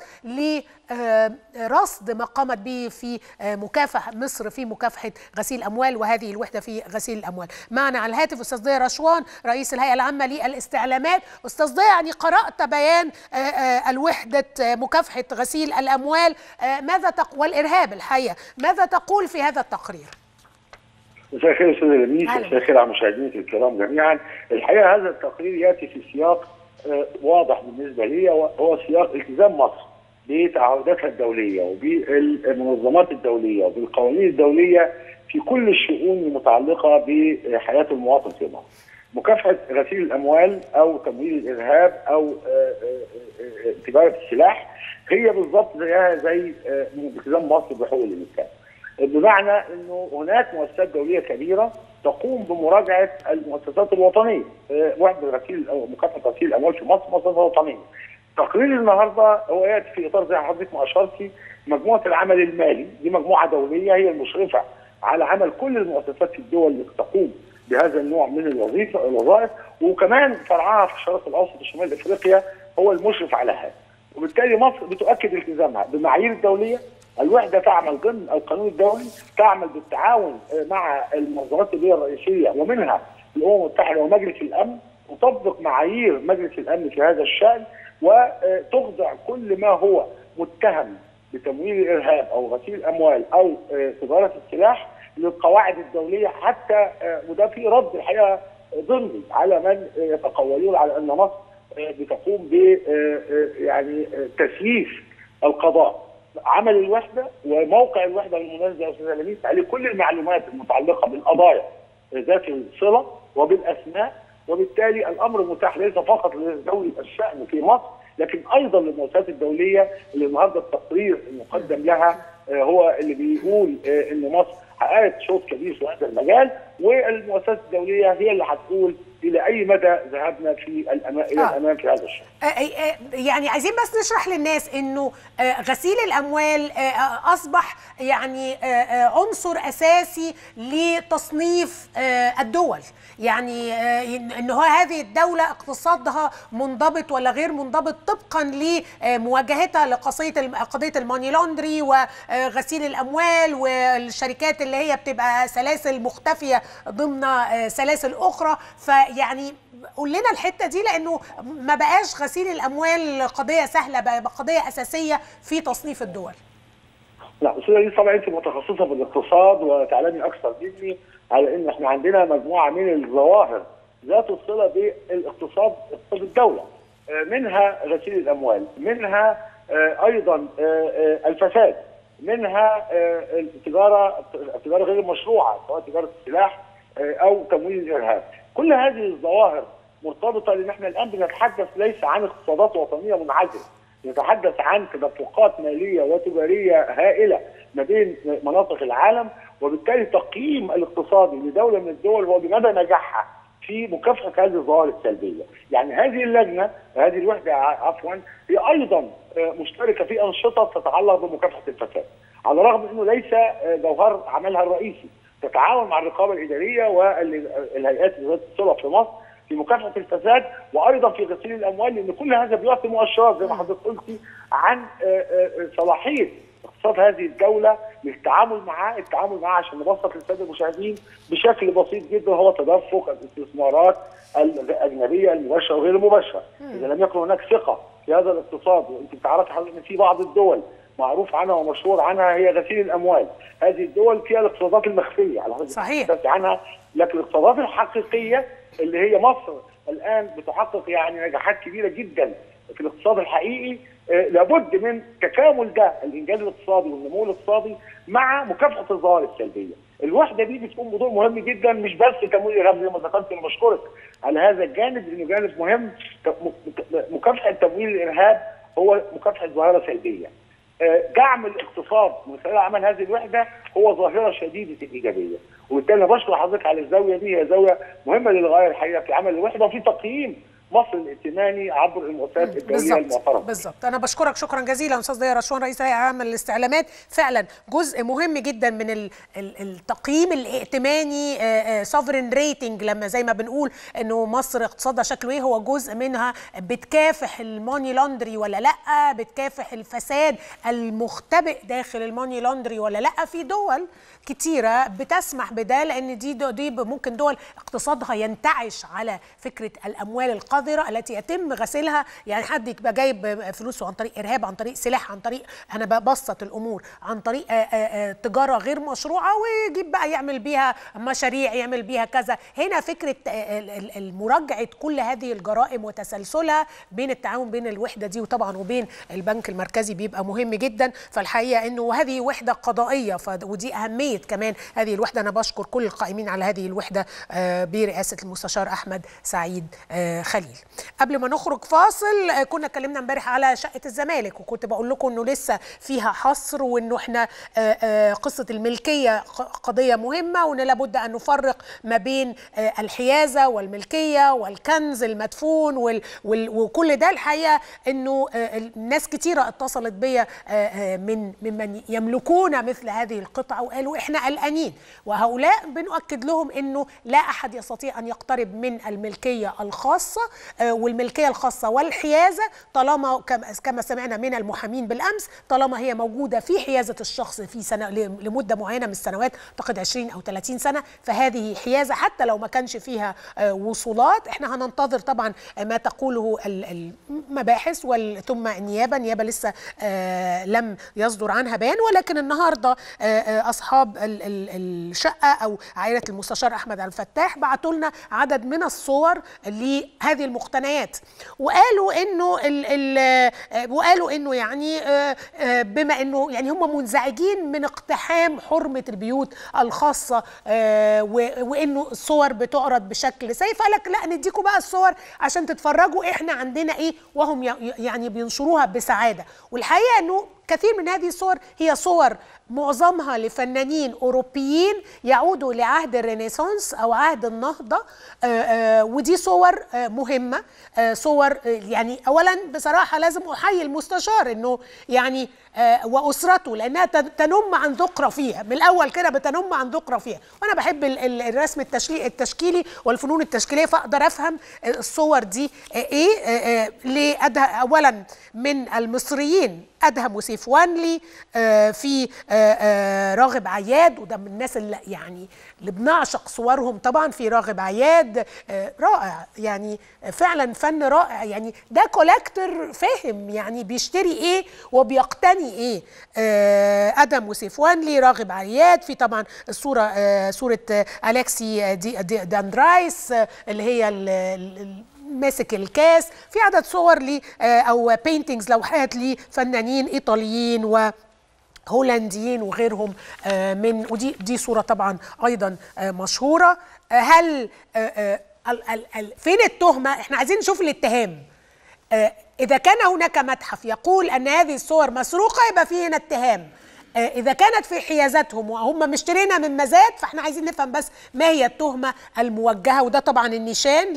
لرصد ما قامت به في آه، مكافحه مصر في مكافحه غسيل الاموال وهذه الوحده في غسيل الاموال. معنا على الهاتف استاذ ضياء رشوان رئيس الهيئه العامه للاستعلامات، استاذ ضياء يعني قرات بيان آه، آه، الوحده آه، مكافحه غسيل الاموال آه، ماذا تق... والارهاب الحقيقه، ماذا تقول في هذا التقرير؟ مساء الخير استاذ لميس أهلا. مساء الخير على مشاهدينك الكرام جميعا الحقيقه هذا التقرير ياتي في سياق آه، واضح بالنسبه لي وهو سياق التزام مصر بتعهداتها الدوليه وبالمنظمات الدوليه وبالقوانين الدوليه في كل الشؤون المتعلقه بحياه المواطن في مصر. مكافحه غسيل الاموال او تمويل الارهاب او آه، آه، آه، تجاره السلاح هي بالضبط زيها زي آه، التزام مصر بحقوق الانسان. بمعنى انه هناك مؤسسات دوليه كبيره تقوم بمراجعه المؤسسات الوطنيه آه، وحده غسيل او مكافحه غسيل الاموال في مصر مؤسسه وطنيه. تقرير النهارده هو ياتي في اطار زي حضرتك ما اشرتي مجموعه العمل المالي دي مجموعه دوليه هي المشرفه على عمل كل المؤسسات في الدول اللي تقوم بهذا النوع من الوظيفه الوظائف وكمان فرعها في الشرق الاوسط وشمال افريقيا هو المشرف على هذا. وبالتالي مصر بتؤكد التزامها بالمعايير الدوليه الوحده تعمل ضمن القانون الدولي تعمل بالتعاون مع المنظمات الدوليه الرئيسيه ومنها الامم المتحده ومجلس الامن تطبق معايير مجلس الامن في هذا الشان وتخضع كل ما هو متهم بتمويل الارهاب او غسيل الاموال او تجاره السلاح للقواعد الدوليه حتى وده في رد الحقيقه ضمني على من يتقولون على ان مصر بتقوم ب يعني تسييس القضاء عمل الوحده وموقع الوحده بالمناسبه يا استاذ لميس عليه كل المعلومات المتعلقه بالقضايا ذات الصله وبالاسماء وبالتالي الامر متاح ليس فقط لذوي الشان في مصر لكن ايضا للمؤسسات الدوليه اللي النهارده التقرير المقدم لها هو اللي بيقول ان مصر حققت شوط كبير في هذا المجال والمؤسسات الدوليه هي اللي هتقول الى اي مدى ذهبنا في الامام الى آه. الامام في هذا الشان. يعني عايزين بس نشرح للناس انه غسيل الاموال اصبح يعني عنصر اساسي لتصنيف الدول يعني ان هو هذه الدوله اقتصادها منضبط ولا غير منضبط طبقا لمواجهتها لقضيه قضيه الماني لوندري وغسيل الاموال والشركات اللي هي بتبقى سلاسل مختفيه ضمن سلاسل اخرى فيعني قول لنا الحته دي لانه ما بقاش غسيل الاموال قضيه سهله بقى قضيه اساسيه في تصنيف الدول لا استاذه دي طبعا انت متخصصه في الاقتصاد وتعلمي اكثر مني على ان احنا عندنا مجموعه من الظواهر ذات الصله بالاقتصاد اقتصاد الدوله منها غسيل الاموال منها ايضا الفساد منها التجاره التجاره غير المشروعه سواء تجاره السلاح او تمويل الارهاب كل هذه الظواهر مرتبطه لان احنا الان بنتحدث ليس عن اقتصادات وطنيه منعزله نتحدث عن تدفقات ماليه وتجاريه هائله ما بين مناطق العالم وبالتالي تقييم الاقتصادي لدوله من الدول هو بمدى نجاحها في مكافحه هذه الظواهر السلبيه، يعني هذه اللجنه هذه الوحده عفوا هي ايضا مشتركه في انشطه تتعلق بمكافحه الفساد، على الرغم انه ليس جوهر عملها الرئيسي، تتعاون مع الرقابه الاداريه والهيئات ذات الصله في مصر في مكافحه الفساد وايضا في غسيل الاموال لان كل هذا بيعطي مؤشرات زي ما حضرتك قلتي عن صلاحيه اقتصاد هذه الدوله للتعامل معاه، التعامل معاه عشان نبسط للساده المشاهدين بشكل بسيط جدا هو تدفق الاستثمارات الاجنبيه المباشره وغير المباشره، اذا لم يكن هناك ثقه في هذا الاقتصاد وانت بتعرفي حضرتك ان في بعض الدول معروف عنها ومشهور عنها هي غسيل الاموال، هذه الدول فيها الاقتصادات المخفيه على حضرتك صحيح عنها لكن الاقتصادات الحقيقيه اللي هي مصر الان بتحقق يعني نجاحات كبيره جدا في الاقتصاد الحقيقي آه لابد من تكامل ده الانجاز الاقتصادي والنمو الاقتصادي مع مكافحه الظواهر السلبيه. الوحده دي بتقوم بدور مهم جدا مش بس تمويل الارهاب زي ما ذكرت انا بشكرك على هذا الجانب لانه جانب مهم مكافحه تمويل الارهاب هو مكافحه ظاهره سلبيه. آه دعم الاقتصاد من خلال عمل هذه الوحده هو ظاهره شديده الايجابيه، وبالتالي انا بشكر حضرتك على الزاويه دي هي زاويه مهمه للغايه الحقيقه في عمل الوحده وفي تقييم مصر الائتماني عبر المؤسسات الدوليه المعترفه. بالظبط انا بشكرك شكرا جزيلا استاذ ضياء رشوان رئيس هيئه عامه للاستعلامات فعلا جزء مهم جدا من ال ال التقييم الائتماني سوفرين ريتنج لما زي ما بنقول انه مصر اقتصادها شكله ايه هو جزء منها بتكافح الماني لاندري ولا لا بتكافح الفساد المختبئ داخل الماني لاندري ولا لا في دول كتيره بتسمح بده لان دي دي ممكن دول اقتصادها ينتعش على فكره الاموال القذره التي يتم غسيلها يعني حد يبقى جايب فلوسه عن طريق ارهاب عن طريق سلاح عن طريق انا ببسط الامور عن طريق آآ آآ تجاره غير مشروعه ويجيب بقى يعمل بيها مشاريع يعمل بيها كذا هنا فكره المراجعه كل هذه الجرائم وتسلسلها بين التعاون بين الوحده دي وطبعا وبين البنك المركزي بيبقى مهم جدا فالحقيقه انه هذه وحده قضائيه ودي اهميه كمان هذه الوحده انا بشكر كل القائمين على هذه الوحده برئاسه المستشار احمد سعيد خليل قبل ما نخرج فاصل كنا اتكلمنا امبارح على شقه الزمالك وكنت بقول لكم انه لسه فيها حصر وانه احنا قصه الملكيه قضيه مهمه وان لابد ان نفرق ما بين الحيازه والملكيه والكنز المدفون وال وكل ده الحقيقه انه ناس كتيره اتصلت بيا من ممن يملكون مثل هذه القطع وقالوا احنا قلقانين وهؤلاء بنؤكد لهم انه لا احد يستطيع ان يقترب من الملكيه الخاصه آه، والملكيه الخاصه والحيازه طالما كما- كما سمعنا من المحامين بالامس طالما هي موجوده في حيازه الشخص في سنه ل- لمده معينه من السنوات اعتقد 20 او 30 سنه فهذه حيازه حتى لو ما كانش فيها آه، وصولات احنا هننتظر طبعا ما تقوله ال- المباحث وال- ثم النيابه النيابه لسه آه، لم يصدر عنها بيان ولكن النهارده آه، آه، اصحاب ال- ال- الشقه او عائله المستشار احمد عبد الفتاح بعتوا لنا عدد من الصور لهذه المقتنيات وقالوا انه ال ال آه، وقالوا انه يعني آه، آه، بما انه يعني هم منزعجين من اقتحام حرمه البيوت الخاصه آه، و- وانه الصور بتعرض بشكل سيف قال لك لا نديكم بقى الصور عشان تتفرجوا احنا عندنا ايه وهم ي- يعني بينشروها بسعاده والحقيقه انه كثير من هذه الصور هي صور معظمها لفنانين اوروبيين يعودوا لعهد الرينيسانس او عهد النهضه آه، آه، ودي صور آه، مهمه آه، صور آه، يعني اولا بصراحه لازم احيي المستشار انه يعني آه، واسرته لانها تن- تنم عن ذكرى فيها من الاول كده بتنم عن ذكرى فيها وانا بحب ال- ال- الرسم التشكيلي التشكيلي والفنون التشكيليه فاقدر افهم آه، الصور دي آه، ايه آه، آه، لأده اولا من المصريين ادهم وسيف وانلي آه، في آه، آه، راغب عياد وده من الناس اللي يعني اللي بنعشق صورهم طبعا في راغب عياد آه، رائع يعني فعلا فن رائع يعني ده كولكتور فاهم يعني بيشتري ايه وبيقتني ايه آه، ادم وسيف وانلي راغب عياد في طبعا الصوره آه، صوره آه، الكسي دي دي داندرايس آه، اللي هي ال- ال- ال- ماسك الكاس في عدد صور ل او بينتينجز لوحات لفنانين ايطاليين و هولنديين وغيرهم آه، من ودي دي صوره طبعا ايضا آه، مشهوره آه، هل آه، آه، ال- ال- ال- فين التهمه احنا عايزين نشوف الاتهام آه، اذا كان هناك متحف يقول ان هذه الصور مسروقه يبقى في هنا اتهام آه، اذا كانت في حيازاتهم وهم مشترينا من مزاد فاحنا عايزين نفهم بس ما هي التهمه الموجهه وده طبعا النشان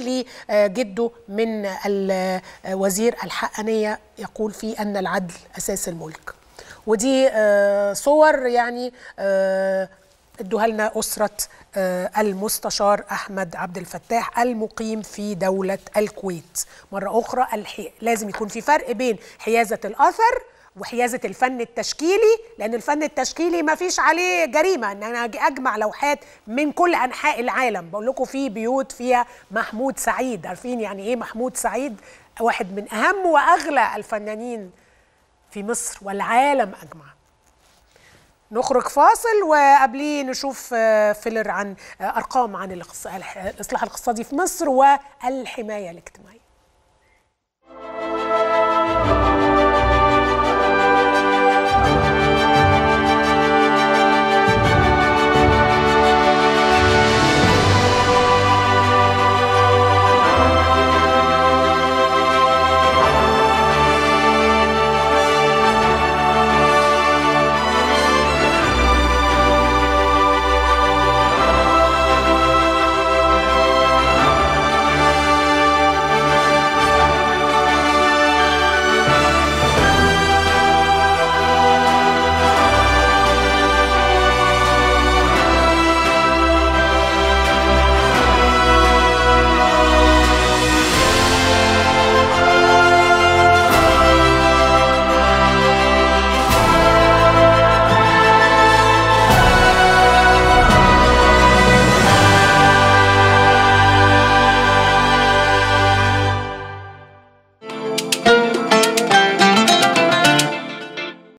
لجده من ال- آه، وزير الحقانيه يقول فيه ان العدل اساس الملك ودي آه، صور يعني آه، ادوها لنا أسرة آه، المستشار أحمد عبد الفتاح المقيم في دولة الكويت مرة أخرى الحي... لازم يكون في فرق بين حيازة الأثر وحيازة الفن التشكيلي لأن الفن التشكيلي ما فيش عليه جريمة إن أنا أجي أجمع لوحات من كل أنحاء العالم بقول لكم في بيوت فيها محمود سعيد عارفين يعني إيه محمود سعيد واحد من أهم وأغلى الفنانين في مصر والعالم أجمع نخرج فاصل وقبليه نشوف آه، فيلر عن آه، أرقام عن الاقتص- الإصلاح الاقتصادي في مصر والحماية الاجتماعية